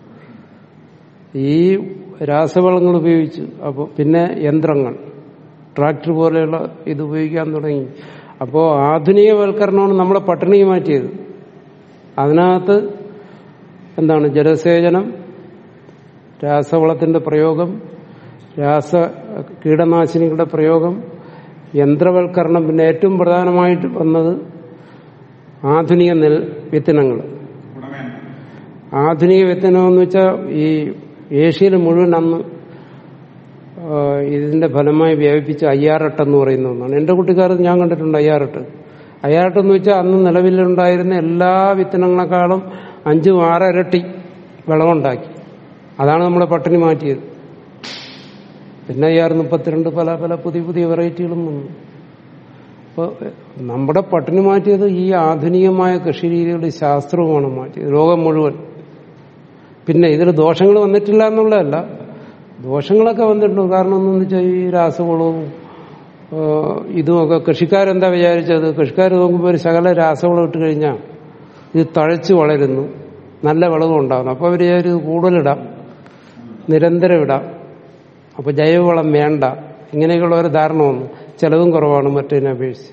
ഈ രാസവളങ്ങൾ ഉപയോഗിച്ച് അപ്പോൾ പിന്നെ യന്ത്രങ്ങൾ ട്രാക്ടർ പോലെയുള്ള ഇത് ഉപയോഗിക്കാൻ തുടങ്ങി അപ്പോൾ ആധുനികവൽക്കരണമാണ് നമ്മളെ പട്ടിണി മാറ്റിയത് അതിനകത്ത് എന്താണ് ജലസേചനം രാസവളത്തിന്റെ പ്രയോഗം രാസ കീടനാശിനികളുടെ പ്രയോഗം യന്ത്രവൽക്കരണം പിന്നെ ഏറ്റവും പ്രധാനമായിട്ട് വന്നത് ആധുനിക നെൽ വിത്തനങ്ങൾ ഗുണമേന്മ ആധുനിക വിത്തനം എന്ന് വെച്ചാൽ ഈ ഏഷ്യയിൽ മുഴുവൻ അന്ന് ആ, ഇതിന്റെ ഫലമായി വ്യാപിപ്പിച്ച അയ്യാറെട്ട് എന്ന് പറയുന്ന ഒന്നാണ് എന്റെ കുട്ടിക്കാലത്ത് ഞാൻ കണ്ടിട്ടുണ്ട് അയ്യാറെട്ട് അയ്യാറെട്ട് എന്ന് വെച്ചാൽ അന്ന് നിലവിലുണ്ടായിരുന്ന എല്ലാ വിത്തനങ്ങളെക്കാളും അഞ്ചും ആറരട്ടി വിളവുണ്ടാക്കി അതാണ് നമ്മളെ പട്ടിണി മാറ്റിയത് പിന്നെ അയ്യാറ് മുപ്പത്തിരണ്ട് പല പല പുതിയ പുതിയ വെറൈറ്റികളും വന്നു അപ്പോൾ നമ്മുടെ പട്ടിണി മാറ്റിയത് ഈ ആധുനികമായ കൃഷി രീതികളുടെ ശാസ്ത്രവുമാണ് മാറ്റിയത് ലോകം മുഴുവൻ പിന്നെ ഇതിൽ ദോഷങ്ങൾ വന്നിട്ടില്ല എന്നുള്ളതല്ല ദോഷങ്ങളൊക്കെ വന്നിട്ടുണ്ട് കാരണം എന്താണെന്ന് വെച്ചാൽ ഈ രാസവളവും ആ, ഇതുമൊക്കെ കൃഷിക്കാരെന്താ വിചാരിച്ചത് കൃഷിക്കാർ നോക്കുമ്പോൾ ഒരു ശകല രാസവളം ഇട്ട് കഴിഞ്ഞാൽ ഇത് തഴച്ച് വളരുന്നു നല്ല വിളവും ഉണ്ടാകുന്നു അപ്പോൾ അവർ വിചാരിച്ചു ഇത് കൂടുതലിടാം നിരന്തരം ഇടാം അപ്പോൾ ജൈവവളം വേണ്ട ഇങ്ങനെയൊക്കെയുള്ള ഒരു ധാരണ വന്നു ചെലവും കുറവാണ് മറ്റതിനെ അപേക്ഷിച്ച്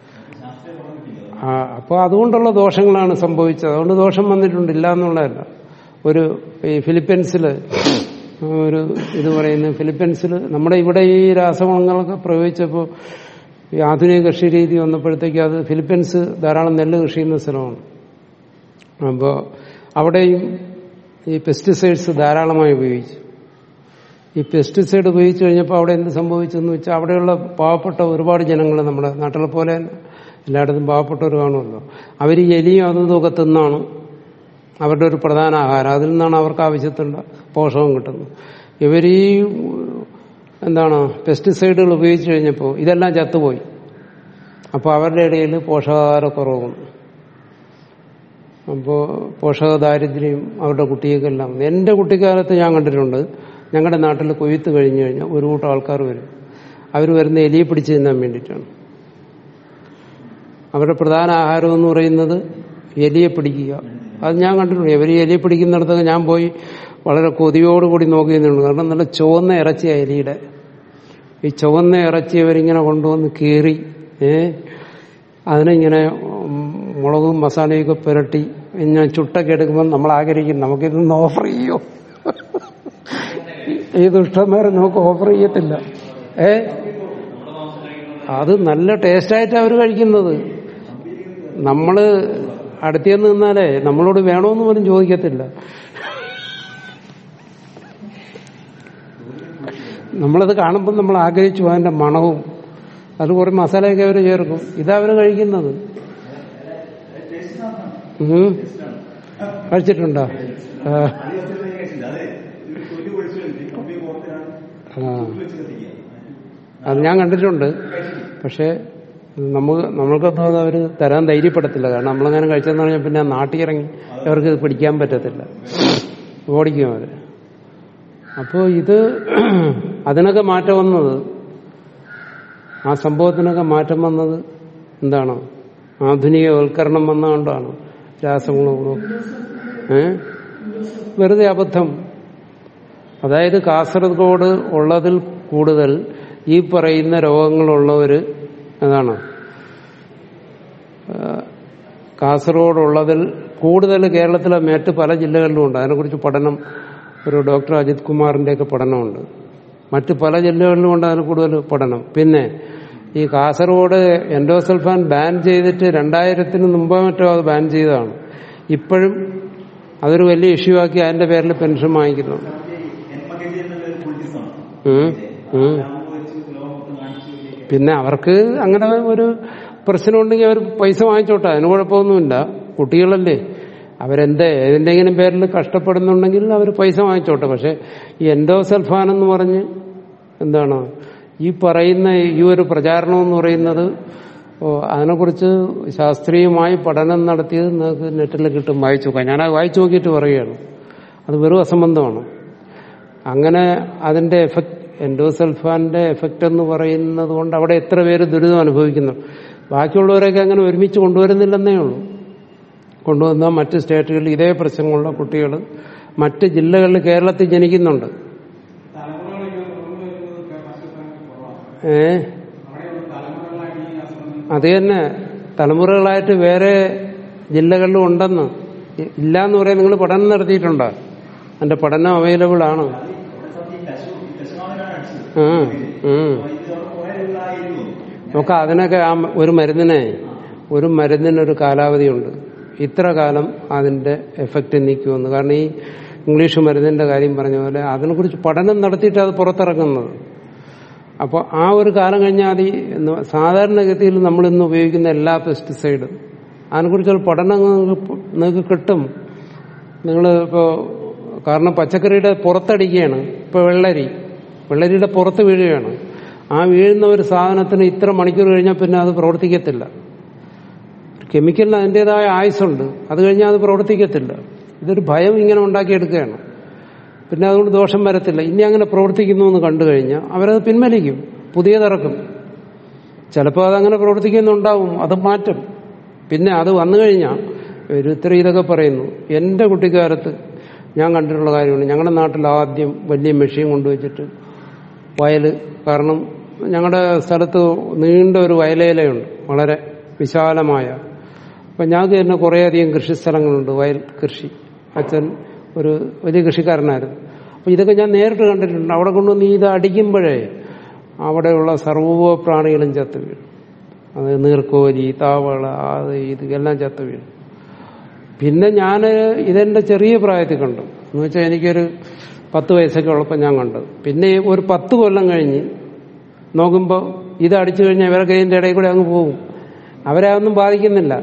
ആ അപ്പോൾ അതുകൊണ്ടുള്ള ദോഷങ്ങളാണ് സംഭവിച്ചത് അതുകൊണ്ട് ദോഷം വന്നിട്ടുണ്ട് ഇല്ല എന്നുള്ളതല്ല ഒരു ഈ ഫിലിപ്പീൻസിൽ ഒരു ഇത് പറയുന്നത് ഫിലിപ്പീൻസിൽ നമ്മുടെ ഇവിടെ ഈ രാസവളങ്ങളൊക്കെ പ്രയോഗിച്ചപ്പോൾ ഈ ആധുനിക കൃഷി രീതി വന്നപ്പോഴത്തേക്ക് അത് ഫിലിപ്പീൻസ് ധാരാളം നെല്ല് കൃഷി ചെയ്യുന്ന സ്ഥലമാണ് അപ്പോൾ അവിടെയും ഈ പെസ്റ്റിസൈഡ്സ് ധാരാളമായി ഉപയോഗിച്ചു ഈ പെസ്റ്റിസൈഡ് ഉപയോഗിച്ചു കഴിഞ്ഞപ്പോൾ അവിടെ എന്ത് സംഭവിച്ചെന്ന് വെച്ചാൽ അവിടെയുള്ള പാവപ്പെട്ട ഒരുപാട് ജനങ്ങൾ നമ്മുടെ നാട്ടിലെ പോലെ തന്നെ എല്ലായിടത്തും പാവപ്പെട്ടവർ കാണുമല്ലോ അവർ ഈ എലിയും അതും ഇതൊക്കെ തിന്നാണ് അവരുടെ ഒരു പ്രധാന ആഹാരം അതിൽ നിന്നാണ് അവർക്ക് ആവശ്യത്തിലുള്ള പോഷകം കിട്ടുന്നത് ഇവർ ഈ എന്താണ് പെസ്റ്റിസൈഡുകൾ ഉപയോഗിച്ചു കഴിഞ്ഞപ്പോൾ ഇതെല്ലാം ചത്തുപോയി അപ്പോൾ അവരുടെ ഇടയിൽ പോഷകാഹാരക്കുറവും അപ്പോൾ പോഷക ദാരിദ്ര്യം അവരുടെ കുട്ടികൾക്കെല്ലാം എൻ്റെ കുട്ടിക്കാലത്ത് ഞാൻ കണ്ടിട്ടുണ്ട് ഞങ്ങളുടെ നാട്ടിൽ കൊയ്ത്ത് കഴിഞ്ഞു കഴിഞ്ഞാൽ ഒരു കൂട്ടം ആൾക്കാർ വരും അവർ വരുന്ന എലിയെ പിടിച്ച് തിന്നാൻ വേണ്ടിയിട്ടാണ് അവരുടെ പ്രധാന ആഹാരം എന്ന് പറയുന്നത് എലിയെ പിടിക്കുക അത് ഞാൻ കണ്ടിട്ടുണ്ട് ഇവർ ഈ എലിയെ പിടിക്കുന്നിടത്തൊക്കെ ഞാൻ പോയി വളരെ കൊതിയോടുകൂടി നോക്കി നിന്നുണ്ട് കാരണം നല്ല ചുവന്ന ഇറച്ചിയാ എലിയുടെ ഈ ചുവന്ന ഇറച്ചി അവരിങ്ങനെ കൊണ്ടുവന്ന് കീറി ഏ അതിനിങ്ങനെ ഉം, മുളകും മസാലയൊക്കെ പുരട്ടി ഞാൻ ചുട്ടൊക്കെ എടുക്കുമ്പോൾ നമ്മൾ ആഗ്രഹിക്കും നമുക്കിതൊന്ന് ഓഫർ ചെയ്യോ ഈ ദുഷ്ടന്മാരെ നമുക്ക് ഓഫർ ചെയ്യത്തില്ല ഏ അത് നല്ല ടേസ്റ്റായിട്ട് അവർ കഴിക്കുന്നത് നമ്മള് അടുത്തേന്ന് നിന്നാലേ നമ്മളോട് വേണോന്ന് പോലും ചോദിക്കത്തില്ല നമ്മളത് കാണുമ്പോൾ നമ്മൾ ആഗ്രഹിച്ചു അതിന്റെ മണവും അത് കുറെ മസാലയൊക്കെ അവർ ചേർക്കും ഇതാ അവർ കഴിക്കുന്നത് ഉം. കഴിച്ചിട്ടുണ്ടോ ആ. ആ. അത് ഞാൻ കണ്ടിട്ടുണ്ട് പക്ഷെ നമുക്ക് നമ്മൾക്കൊന്നും അത് അവർ തരാൻ ധൈര്യപ്പെടത്തില്ല കാരണം നമ്മളങ്ങനെ കഴിച്ചെന്ന് പറഞ്ഞാൽ പിന്നെ നാട്ടിൽ ഇറങ്ങി അവർക്ക് ഇത് പിടിക്കാൻ പറ്റത്തില്ല ഓടിക്കും അവര് അപ്പോൾ ഇത് അതിനൊക്കെ മാറ്റം വന്നത് ആ സംഭവത്തിനൊക്കെ മാറ്റം വന്നത് എന്താണ് ആധുനികവൽക്കരണം വന്നുകൊണ്ടാണ് രാസഗുണങ്ങളും ഏ വെറുതെ അബദ്ധം അതായത് കാസർഗോഡ് ഉള്ളതിൽ കൂടുതൽ ഈ പറയുന്ന രോഗങ്ങളുള്ളവര് അതാണ് കാസർഗോഡുള്ളതിൽ കൂടുതൽ കേരളത്തിലെ മറ്റ് പല ജില്ലകളിലും ഉണ്ട് അതിനെക്കുറിച്ച് പഠനം ഒരു ഡോക്ടർ അജിത് കുമാറിന്റെയൊക്കെ പഠനമുണ്ട് മറ്റ് പല ജില്ലകളിലും ഉണ്ട് അതിന് കൂടുതൽ പഠനം പിന്നെ ഈ കാസർഗോഡ് എൻഡോസൾഫാൻ ബാൻ ചെയ്തിട്ട് രണ്ടായിരത്തിന് മുമ്പോ മറ്റോ അത് ബാൻ ചെയ്തതാണ് ഇപ്പോഴും അതൊരു വലിയ ഇഷ്യൂ ആക്കി അതിന്റെ പേരിൽ പെൻഷൻ വാങ്ങിക്കുന്നുണ്ട് ഉം, ഉം. പിന്നെ അവർക്ക് അങ്ങനെ ഒരു പ്രശ്നമുണ്ടെങ്കിൽ അവർ പൈസ വാങ്ങിച്ചോട്ടെ അതിന് കുഴപ്പമൊന്നുമില്ല കുട്ടികളല്ലേ അവരെന്ത് ഏതിന്റെങ്കിലും പേരിൽ കഷ്ടപ്പെടുന്നുണ്ടെങ്കിൽ അവർ പൈസ വാങ്ങിച്ചോട്ടെ പക്ഷെ ഈ എൻഡോസൽഫാൻ എന്ന് പറഞ്ഞ് എന്താണ് ഈ പറയുന്ന ഈ ഒരു പ്രചാരണം എന്ന് പറയുന്നത് ഓ, അതിനെക്കുറിച്ച് ശാസ്ത്രീയമായി പഠനം നടത്തിയത് നിങ്ങൾക്ക് നെറ്റിൽ കിട്ടും വായിച്ചു നോക്കാം ഞാനത് വായിച്ചു നോക്കിയിട്ട് പറയുകയാണ് അത് വെറും അസംബന്ധമാണ് അങ്ങനെ അതിന്റെ എഫക്ട് എൻഡോസൾഫാന്റെ എഫക്റ്റ് എന്ന് പറയുന്നത് കൊണ്ട് അവിടെ എത്ര പേര് ദുരിതം അനുഭവിക്കുന്നു ബാക്കിയുള്ളവരൊക്കെ അങ്ങനെ ഒരുമിച്ച് കൊണ്ടുവരുന്നില്ലെന്നേ ഉള്ളൂ കൊണ്ടുവന്ന മറ്റ് സ്റ്റേറ്റുകളിൽ ഇതേ പ്രശ്നങ്ങളുള്ള കുട്ടികൾ മറ്റ് ജില്ലകളിൽ കേരളത്തിൽ ജനിക്കുന്നുണ്ട് ഏ അത് തന്നെ തലമുറകളായിട്ട് വേറെ ജില്ലകളിലും ഉണ്ടെന്ന് ഇ- ഇല്ലാന്ന് പറയാൻ നിങ്ങൾ പഠനം നടത്തിയിട്ടുണ്ടോ അതിന്റെ പഠനം അവൈലബിൾ ആണ് ഇവിടെ സത്യം കശു കശുമാവിനാണ് അടിച്ചത് ആ ഉം. അപ്പൊ ഇത് അവിടെ കുറെ ഉള്ളായിരുന്നു നമുക്ക് അതിനൊക്കെ ആ മ- ഒരു മരുന്നിനെ ഒരു മരുന്നിനൊരു കാലാവധിയുണ്ട് ഇത്ര കാലം അതിന്റെ എഫക്റ്റ് നീക്കുമെന്ന് കാരണം ഈ ഇംഗ്ലീഷ് മരുന്നിന്റെ കാര്യം പറഞ്ഞ പോലെ അതിനെക്കുറിച്ച് പഠനം നടത്തിയിട്ട് അത് പുറത്തിറങ്ങുന്നത് അപ്പോൾ ആ ഒരു കാലം കഴിഞ്ഞാൽ അത് ഈ എന്ന് സാധാരണഗതിയിൽ നമ്മൾ ഇന്ന് ഉപയോഗിക്കുന്ന എല്ലാ പെസ്റ്റിസൈഡും അതിനെക്കുറിച്ചൊരു പഠനം നിങ്ങൾക്ക് നിങ്ങൾക്ക് കിട്ടും നിങ്ങൾ ഇപ്പോൾ കാരണം പച്ചക്കറിയുടെ പുറത്തടിക്കുകയാണ് ഇപ്പോൾ വെള്ളരി വെള്ളരിയുടെ പുറത്ത് വീഴുകയാണ് ആ വീഴുന്ന ഒരു സാധനത്തിന് ഇത്ര മണിക്കൂർ കഴിഞ്ഞാൽ പിന്നെ അത് പ്രവർത്തിക്കത്തില്ല കെമിക്കലിന് അതിൻ്റെതായ ആയുസുണ്ട് അത് കഴിഞ്ഞാൽ അത് പ്രവർത്തിക്കത്തില്ല ഇതൊരു ഭയം ഇങ്ങനെ ഉണ്ടാക്കിയെടുക്കുകയാണ് പിന്നെ അതുകൊണ്ട് ദോഷം വരത്തില്ല ഇനി അങ്ങനെ പ്രവർത്തിക്കുന്നു എന്ന് കണ്ടു കഴിഞ്ഞാൽ അവരത് പിൻവലിക്കും പുതിയതിറക്കും ചിലപ്പോൾ അതങ്ങനെ പ്രവർത്തിക്കുന്നുണ്ടാവും അത് മാറ്റും പിന്നെ അത് വന്നു കഴിഞ്ഞാൽ ഒരുത്തരം ഇതൊക്കെ പറയുന്നു എൻ്റെ കുട്ടിക്കാലത്ത് ഞാൻ കണ്ടിട്ടുള്ള കാര്യമാണ് ഞങ്ങളുടെ നാട്ടിൽ ആദ്യം വലിയ മെഷീൻ കൊണ്ടുവച്ചിട്ട് വയൽ കാരണം ഞങ്ങളുടെ സ്ഥലത്ത് നീണ്ട ഒരു വയലേലയുണ്ട് വളരെ വിശാലമായ അപ്പം ഞങ്ങൾക്ക് തന്നെ കുറേയധികം കൃഷി സ്ഥലങ്ങളുണ്ട് വയൽ കൃഷി അച്ഛൻ ഒരു വലിയ കൃഷിക്കാരനായിരുന്നു അപ്പം ഇതൊക്കെ ഞാൻ നേരിട്ട് കണ്ടിട്ടുണ്ട് അവിടെ കൊണ്ടുവന്ന് ഇത് അടിക്കുമ്പോഴേ അവിടെയുള്ള സർവ്വ പ്രാണികളും ചത്തു വീഴും അത് നീർക്കോലി താവള അത് ഇത് എല്ലാം ചത്തു വീഴും പിന്നെ ഞാൻ ഇതെന്റെ ചെറിയ പ്രായത്തിൽ കണ്ടു എന്ന് വെച്ചാൽ എനിക്കൊരു പത്ത് വയസ്സൊക്കെ ഉള്ളപ്പോൾ ഞാൻ കണ്ടു പിന്നെ ഒരു പത്ത് കൊല്ലം കഴിഞ്ഞ് നോക്കുമ്പോൾ ഇത് അടിച്ചു കഴിഞ്ഞാൽ ഇവരൊക്കെ ഇതിന്റെ ഇടയിൽ കൂടെ അങ്ങ് പോകും അവരെ അതൊന്നും ബാധിക്കുന്നില്ല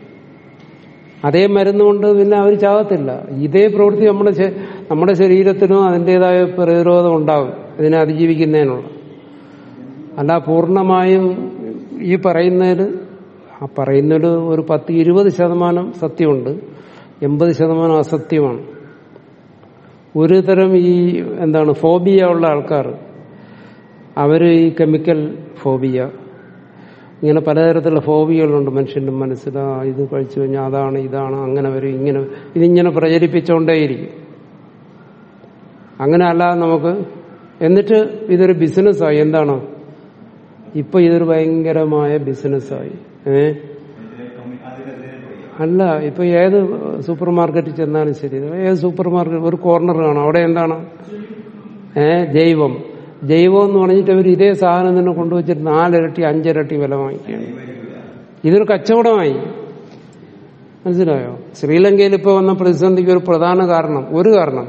അതേ മരുന്ന് കൊണ്ട് പിന്നെ അവർ ചാകത്തില്ല ഇതേ പ്രവൃത്തി നമ്മുടെ ശ- നമ്മുടെ ശരീരത്തിനും അതിൻ്റെതായ പ്രതിരോധം ഉണ്ടാവും ഇതിനെ അതിജീവിക്കുന്നതിനുള്ള അല്ല പൂർണ്ണമായും ഈ പറയുന്നതിൽ ആ പറയുന്നതിൽ ഒരു പത്ത് ഇരുപത് ശതമാനം സത്യമുണ്ട് എൺപത് ശതമാനം അസത്യമാണ് ഒരു തരം ഈ എന്താണ് ഫോബിയ ഉള്ള ആൾക്കാർ അവർ ഈ കെമിക്കൽ ഫോബിയ ഇങ്ങനെ പലതരത്തിലുള്ള ഫോബിയകളുണ്ട് മനുഷ്യന്റെ മനസ്സിൽ ആ, ഇത് കഴിച്ചു കഴിഞ്ഞാൽ അതാണ് ഇതാണ് അങ്ങനെ വരും ഇങ്ങനെ വരും. ഇതിങ്ങനെ പ്രചരിപ്പിച്ചുകൊണ്ടേയിരിക്കും അങ്ങനെ അല്ലാതെ നമുക്ക് എന്നിട്ട് ഇതൊരു ബിസിനസ്സായി എന്താണ് ഇപ്പൊ ഇതൊരു ഭയങ്കരമായ ബിസിനസ്സായി ഏ അതിനെതിരെ പോയി അല്ല ഇപ്പൊ ഏത് സൂപ്പർ മാർക്കറ്റിൽ ചെന്നാലും ശരി ഏത് സൂപ്പർ മാർക്കറ്റ് ഒരു കോർണർ കാണാം അവിടെ എന്താണ് ഏ ജൈവം ജൈവം എന്ന് പറഞ്ഞിട്ട് അവർ ഇതേ സാധനം തന്നെ കൊണ്ടുവച്ചിട്ട് നാലിരട്ടി അഞ്ചിരട്ടി വില വാങ്ങിക്കുകയാണ് ഇതൊരു കച്ചവടമായി മനസ്സിലായോ ശ്രീലങ്കയിൽ ഇപ്പോൾ വന്ന പ്രതിസന്ധിക്ക് ഒരു പ്രധാന കാരണം ഒരു കാരണം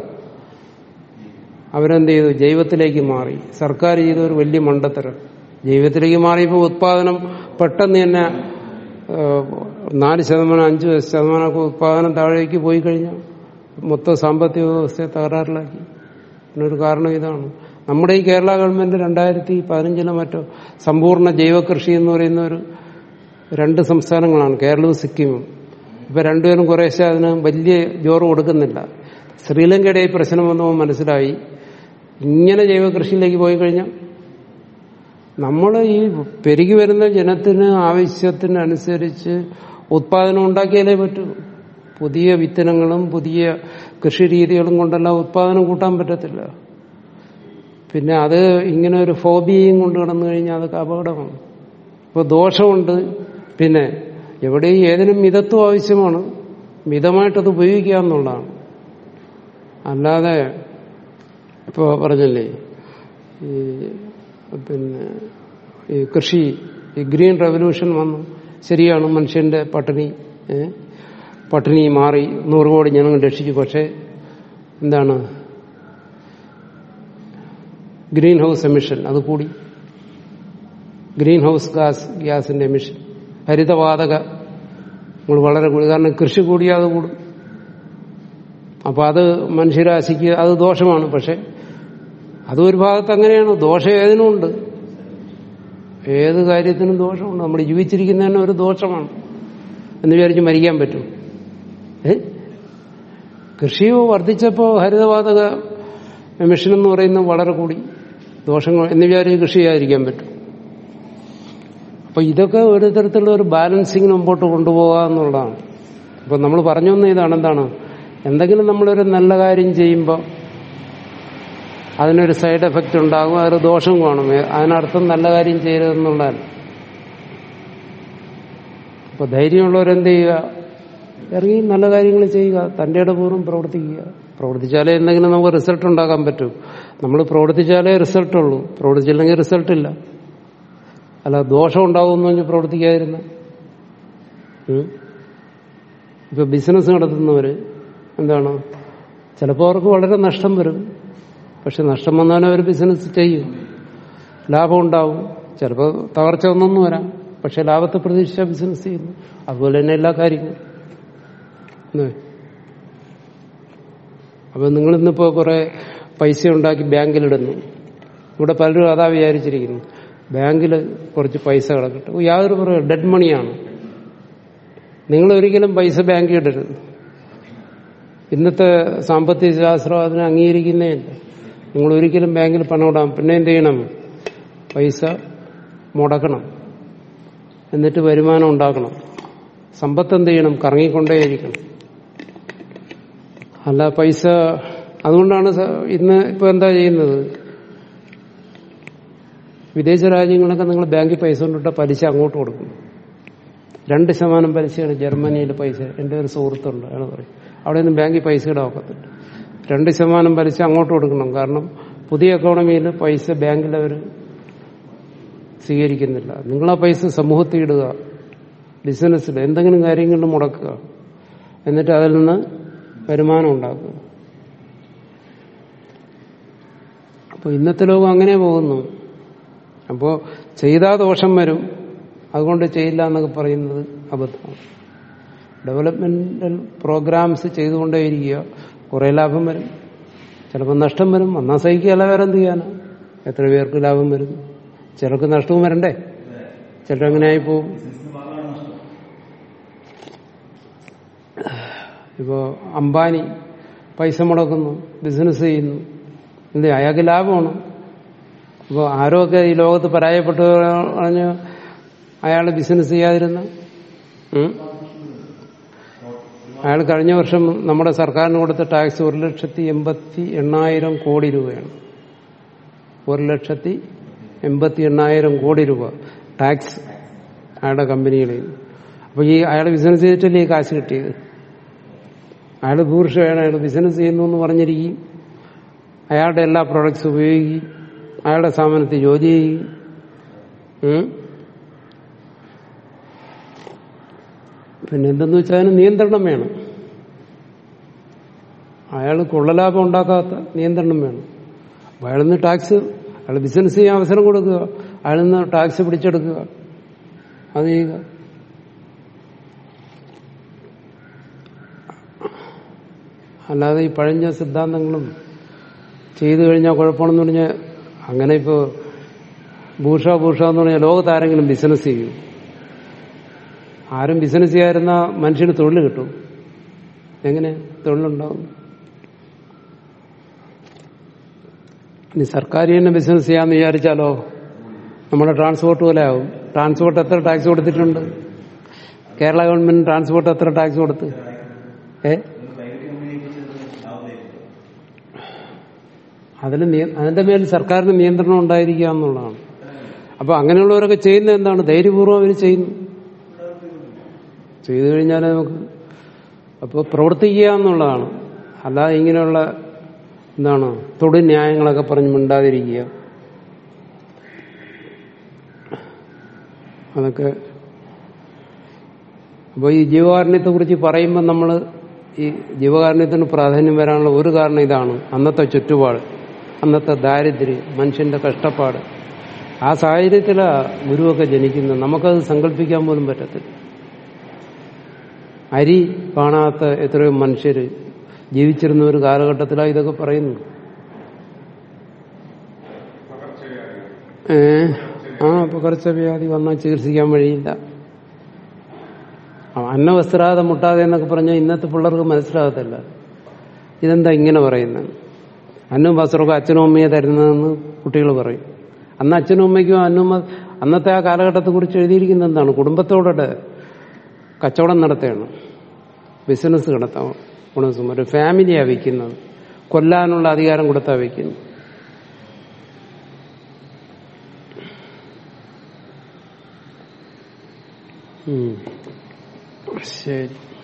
അവരെന്ത് ചെയ്തു ജൈവത്തിലേക്ക് മാറി സർക്കാർ ചെയ്ത ഒരു വലിയ മണ്ടത്തരം ജൈവത്തിലേക്ക് മാറിയപ്പോൾ ഉത്പാദനം പെട്ടെന്ന് തന്നെ ഏഹ്, നാല് ശതമാനം അഞ്ച് ശതമാനമൊക്കെ ഉത്പാദനം താഴേക്ക് പോയി കഴിഞ്ഞാൽ മൊത്തം സാമ്പത്തിക വ്യവസ്ഥയെ തകരാറിലാക്കി അതിനൊരു കാരണം ഇതാണ് നമ്മുടെ ഈ കേരള ഗവൺമെന്റ് രണ്ടായിരത്തി പതിനഞ്ചിലോ മറ്റോ സമ്പൂർണ്ണ ജൈവകൃഷി എന്ന് പറയുന്ന ഒരു രണ്ട് സംസ്ഥാനങ്ങളാണ് കേരളവും സിക്കിമും ഇപ്പൊ രണ്ടുപേരും കുറേശ്ശെ അതിന് വലിയ ജോറ് കൊടുക്കുന്നില്ല ശ്രീലങ്കയുടെ ഈ പ്രശ്നം വന്നപ്പോൾ മനസ്സിലായി ഇങ്ങനെ ജൈവകൃഷിയിലേക്ക് പോയി കഴിഞ്ഞാൽ നമ്മൾ ഈ പെരുകി വരുന്ന ജനത്തിന് ആവശ്യത്തിനനുസരിച്ച് ഉത്പാദനം ഉണ്ടാക്കിയാലേ പറ്റൂ പുതിയ വിത്തനങ്ങളും പുതിയ കൃഷി രീതികളും കൊണ്ടെല്ലാം ഉത്പാദനം കൂട്ടാൻ പറ്റത്തില്ല പിന്നെ അത് ഇങ്ങനെ ഒരു ഫോബിയയും കൊണ്ട് കിടന്നു കഴിഞ്ഞാൽ അതൊക്കെ അപകടമാണ് ഇപ്പോൾ ദോഷമുണ്ട് പിന്നെ എവിടെയും ഏതിനും മിതത്വം ആവശ്യമാണ് മിതമായിട്ടത് ഉപയോഗിക്കുക എന്നുള്ളതാണ് അല്ലാതെ ഇപ്പോൾ പറഞ്ഞല്ലേ ഈ പിന്നെ ഈ കൃഷി ഈ ഗ്രീൻ റെവല്യൂഷൻ വന്നു ശരിയാണ് മനുഷ്യന്റെ പട്ടിണി ഏ? പട്ടിണി മാറി നൂറ് കോടി ജനങ്ങൾ രക്ഷിച്ചു പക്ഷേ എന്താണ് ഗ്രീൻ ഹൗസ് എമിഷൻ അത് കൂടി ഗ്രീൻ ഹൗസ് ഗ്യാസ് ഗ്യാസിന്റെ എമിഷൻ ഹരിതവാതക നമ്മൾ വളരെ കൂടി കാരണം കൃഷി കൂടിയാൽ അത് കൂടും അപ്പൊ അത് മനുഷ്യരാശിക്ക് അത് ദോഷമാണ് പക്ഷെ അത് ഒരു ഭാഗത്ത് അങ്ങനെയാണ് ദോഷം ഏതിനുമുണ്ട് ഏത് കാര്യത്തിനും ദോഷമുണ്ട് നമ്മൾ ജീവിച്ചിരിക്കുന്നതിന് ഒരു ദോഷമാണ് എന്ന് വിചാരിച്ച് മരിക്കാൻ പറ്റും ഏ കൃഷി വർദ്ധിച്ചപ്പോൾ ഹരിതവാതക എമിഷൻ എന്ന് പറയുന്നത് വളരെ കൂടി ദോഷങ്ങൾ എന്ന് വിചാരിച്ച് കൃഷി ചെയ്യാതിരിക്കാൻ പറ്റും അപ്പൊ ഇതൊക്കെ ഒരു തരത്തിലുള്ള ഒരു ബാലൻസിങ് മുമ്പോട്ട് കൊണ്ടുപോകുക എന്നുള്ളതാണ് അപ്പൊ നമ്മൾ പറഞ്ഞു വന്ന ഇതാണ് എന്താണ് എന്തെങ്കിലും നമ്മളൊരു നല്ല കാര്യം ചെയ്യുമ്പോൾ അതിനൊരു സൈഡ് എഫക്റ്റ് ഉണ്ടാകും അതൊരു ദോഷം കാണും അതിനർത്ഥം നല്ല കാര്യം ചെയ്യരുതെന്നുള്ളതാണ് അപ്പൊ ധൈര്യമുള്ളവരെന്ത് ചെയ്യുക ഇറങ്ങി നല്ല കാര്യങ്ങൾ ചെയ്യുക തൻ്റെ പൂർവ്വം പ്രവർത്തിക്കുക പ്രവർത്തിച്ചാലേ എന്തെങ്കിലും നമുക്ക് റിസൾട്ട് ഉണ്ടാക്കാൻ പറ്റൂ നമ്മൾ പ്രവർത്തിച്ചാലേ റിസൾട്ട് ഉള്ളൂ പ്രവർത്തിച്ചില്ലെങ്കിൽ റിസൾട്ട് ഇല്ല അല്ല ദോഷം ഉണ്ടാകുമെന്ന് പറഞ്ഞ് പ്രവർത്തിക്കാതിരുന്ന ഉം. ഇപ്പൊ ബിസിനസ് നടത്തുന്നവര് എന്താണ് ചിലപ്പോൾ അവർക്ക് വളരെ നഷ്ടം വരും പക്ഷെ നഷ്ടം വന്നാലും അവർ ബിസിനസ് ചെയ്യും ലാഭം ഉണ്ടാവും ചിലപ്പോൾ തകർച്ച ഒന്നൊന്നും വരാം പക്ഷെ ലാഭത്തെ പ്രതീക്ഷിച്ച ബിസിനസ് ചെയ്യുന്നു അതുപോലെ തന്നെ എല്ലാ കാര്യങ്ങളും അല്ലേ? അപ്പൊ നിങ്ങൾ ഇന്നിപ്പോ കുറെ പൈസ ഉണ്ടാക്കി ബാങ്കിലിടുന്നു ഇവിടെ പലരും അതാ വിചാരിച്ചിരിക്കുന്നു ബാങ്കിൽ കുറച്ച് പൈസ കിടക്കട്ടെ ഓ, യാതൊരു പറയുക ഡെഡ് മണിയാണ് നിങ്ങൾ ഒരിക്കലും പൈസ ബാങ്കിൽ ഇടരുത് ഇന്നത്തെ സാമ്പത്തിക ശാസ്ത്രം അതിനെ അംഗീകരിക്കുന്നേ ഇല്ല നിങ്ങൾ ഒരിക്കലും ബാങ്കിൽ പണം ഇടാം പിന്നെ എന്ത് ചെയ്യണം പൈസ മുടക്കണം എന്നിട്ട് വരുമാനം ഉണ്ടാക്കണം സമ്പത്ത് എന്ത് ചെയ്യണം കറങ്ങിക്കൊണ്ടേയിരിക്കണം അല്ല പൈസ അതുകൊണ്ടാണ് സ- ഇന്ന് ഇപ്പൊ എന്താ ചെയ്യുന്നത് വിദേശ രാജ്യങ്ങളൊക്കെ നിങ്ങൾ ബാങ്കിൽ പൈസ കൊണ്ടിട്ട പലിശ അങ്ങോട്ട് കൊടുക്കും രണ്ട് ശതമാനം പലിശയാണ് ജർമ്മനിയിൽ പൈസ എൻ്റെ ഒരു സുഹൃത്തുണ്ട് അയാൾ പറയും അവിടെ നിന്ന് ബാങ്കിൽ പൈസ ഇടാൻ ഒക്കത്തില്ല രണ്ട് ശതമാനം പലിശ അങ്ങോട്ട് കൊടുക്കണം കാരണം പുതിയ എക്കോണമിയിൽ പൈസ ബാങ്കിൽ അവർ സ്വീകരിക്കുന്നില്ല നിങ്ങൾ ആ പൈസ സമൂഹത്തിൽ ഇടുക ബിസിനസ്സിൽ എന്തെങ്കിലും കാര്യങ്ങളിൽ മുടക്കുക എന്നിട്ട് അതിൽ നിന്ന് വരുമാനം ഉണ്ടാക്കുക അപ്പോൾ ഇന്നത്തെ ലോകം അങ്ങനെ പോകുന്നു അപ്പോൾ ചെയ്താൽ ദോഷം വരും അതുകൊണ്ട് ചെയ്യില്ല എന്നൊക്കെ പറയുന്നത് അബദ്ധമാണ് ഡെവലപ്മെന്റൽ പ്രോഗ്രാംസ് ചെയ്തുകൊണ്ടേയിരിക്കുക കുറേ ലാഭം വരും ചിലപ്പോൾ നഷ്ടം വരും വന്നാൽ സഹിക്കുകയല്ല വേറെ എന്ത് ചെയ്യാനാ എത്ര പേർക്ക് ലാഭം വരും ചിലർക്ക് നഷ്ടവും വരണ്ടേ ചിലരെങ്ങനെ ആയി പോകും ഇപ്പോ അംബാനി പൈസ മുടക്കുന്നു ബിസിനസ് ചെയ്യുന്നു എന്ത് അയാൾക്ക് ലാഭമാണ് അപ്പോൾ ആരൊക്കെ ഈ ലോകത്ത് പരാജയപ്പെട്ടു പറഞ്ഞ് അയാൾ ബിസിനസ് ചെയ്യാതിരുന്ന ഉം? അയാൾ കഴിഞ്ഞ വർഷം നമ്മുടെ സർക്കാരിന് കൊടുത്ത ടാക്സ് ഒരു ലക്ഷത്തി എൺപത്തി എണ്ണായിരം കോടി രൂപയാണ് ഒരു ലക്ഷത്തി എൺപത്തി എണ്ണായിരം കോടി രൂപ ടാക്സ് അയാളുടെ കമ്പനികളിൽ അപ്പൊ ഈ അയാൾ ബിസിനസ് ചെയ്തിട്ടല്ലേ ഈ കാശ് കിട്ടിയത് അയാൾ ഭൂർഷയാണ് അയാൾ ബിസിനസ് ചെയ്യുന്നു എന്ന് പറഞ്ഞിരിക്കും അയാളുടെ എല്ലാ പ്രോഡക്ട്സ് ഉപയോഗിക്കും അയാളുടെ സ്ഥാപനത്തിൽ ജോലി ചെയ്യും ഉം? പിന്നെ എന്തെന്ന് വെച്ചാൽ അതിന് നിയന്ത്രണം വേണം അയാൾ കൊള്ളലാഭം ഉണ്ടാക്കാത്ത നിയന്ത്രണം വേണം അപ്പൊ അയാളിൽ നിന്ന് ടാക്സ് അയാൾ ബിസിനസ് ചെയ്യാൻ അവസരം കൊടുക്കുക അയാളിൽ നിന്ന് ടാക്സ് പിടിച്ചെടുക്കുക അത് ചെയ്യുക അല്ലാതെ ഈ പഴഞ്ഞ സിദ്ധാന്തങ്ങളും ചെയ്തു കഴിഞ്ഞാൽ കുഴപ്പമാണെന്ന് പറഞ്ഞാൽ അങ്ങനെ ഇപ്പോ ഭൂഷ ഭൂഷ എന്ന് പറഞ്ഞാൽ ലോകത്ത് ആരെങ്കിലും ബിസിനസ് ചെയ്യും ആരും ബിസിനസ് ചെയ്യാതിരുന്ന മനുഷ്യന് തൊഴിൽ കിട്ടും എങ്ങനെ തൊഴിലുണ്ടാവും ഇനി സർക്കാർ തന്നെ ബിസിനസ് ചെയ്യാന്ന് വിചാരിച്ചാലോ നമ്മുടെ ട്രാൻസ്പോർട്ട് പോലെ ആവും ട്രാൻസ്പോർട്ട് എത്ര ടാക്സ് കൊടുത്തിട്ടുണ്ട് കേരള ഗവൺമെന്റ് ട്രാൻസ്പോർട്ട് എത്ര ടാക്സ് കൊടുത്ത് ഏ അതിന് നിയ- അതിന്റെ മേൽ സർക്കാരിന് നിയന്ത്രണം ഉണ്ടായിരിക്കുക എന്നുള്ളതാണ് അപ്പൊ അങ്ങനെയുള്ളവരൊക്കെ ചെയ്യുന്നത് എന്താണ് ധൈര്യപൂർവ്വം അവർ ചെയ്യുന്നു ചെയ്തു കഴിഞ്ഞാൽ നമുക്ക് അപ്പോൾ പ്രവർത്തിക്കുക എന്നുള്ളതാണ് അല്ലാതെ ഇങ്ങനെയുള്ള എന്താണ് തൊടു ന്യായങ്ങളൊക്കെ പറഞ്ഞ് മിണ്ടാതിരിക്കുക അതൊക്കെ അപ്പോൾ ഈ ജീവകാരുണ്യത്തെ കുറിച്ച് പറയുമ്പോൾ നമ്മൾ ഈ ജീവകാരുണ്യത്തിന് പ്രാധാന്യം വരാനുള്ള ഒരു കാരണം ഇതാണ് അന്നത്തെ ചുറ്റുപാട് അന്നത്തെ ദാരിദ്ര്യം മനുഷ്യന്റെ കഷ്ടപ്പാട് ആ സാഹചര്യത്തിലാണ് ഗുരുവൊക്കെ ജനിക്കുന്നത് നമുക്കത് സങ്കല്പിക്കാൻ പോലും പറ്റത്തില്ല അരി കാണാത്ത എത്രയോ മനുഷ്യര് ജീവിച്ചിരുന്ന ഒരു കാലഘട്ടത്തിലാണ് ഇതൊക്കെ പറയുന്നു ഏ ആ പകർച്ചവ്യാധി വന്നാൽ ചികിത്സിക്കാൻ വഴിയില്ല ആ, അന്നവസ്ത്രാതെ മുട്ടാതെ എന്നൊക്കെ പറഞ്ഞാൽ ഇന്നത്തെ പിള്ളേർക്ക് മനസ്സിലാകത്തില്ല ഇതെന്താ ഇങ്ങനെ പറയുന്നത് അന്നും വസ്ത്രമൊക്കെ അച്ഛനും അമ്മയെ തരുന്നതെന്ന് കുട്ടികൾ പറയും അന്ന് അച്ഛനും അമ്മയ്ക്കും അന്നുമ്മ അന്നത്തെ ആ കാലഘട്ടത്തെ കുറിച്ച് എഴുതിയിരിക്കുന്നത് എന്താണ് കുടുംബത്തോടെ കച്ചവടം നടത്തുകയാണ് ബിസിനസ് നടത്താം ഗുണസും ഒരു ഫാമിലിയാ വയ്ക്കുന്നത് കൊല്ലാനുള്ള അധികാരം കൊടുത്താ വയ്ക്കുന്നു ഉം. ശരി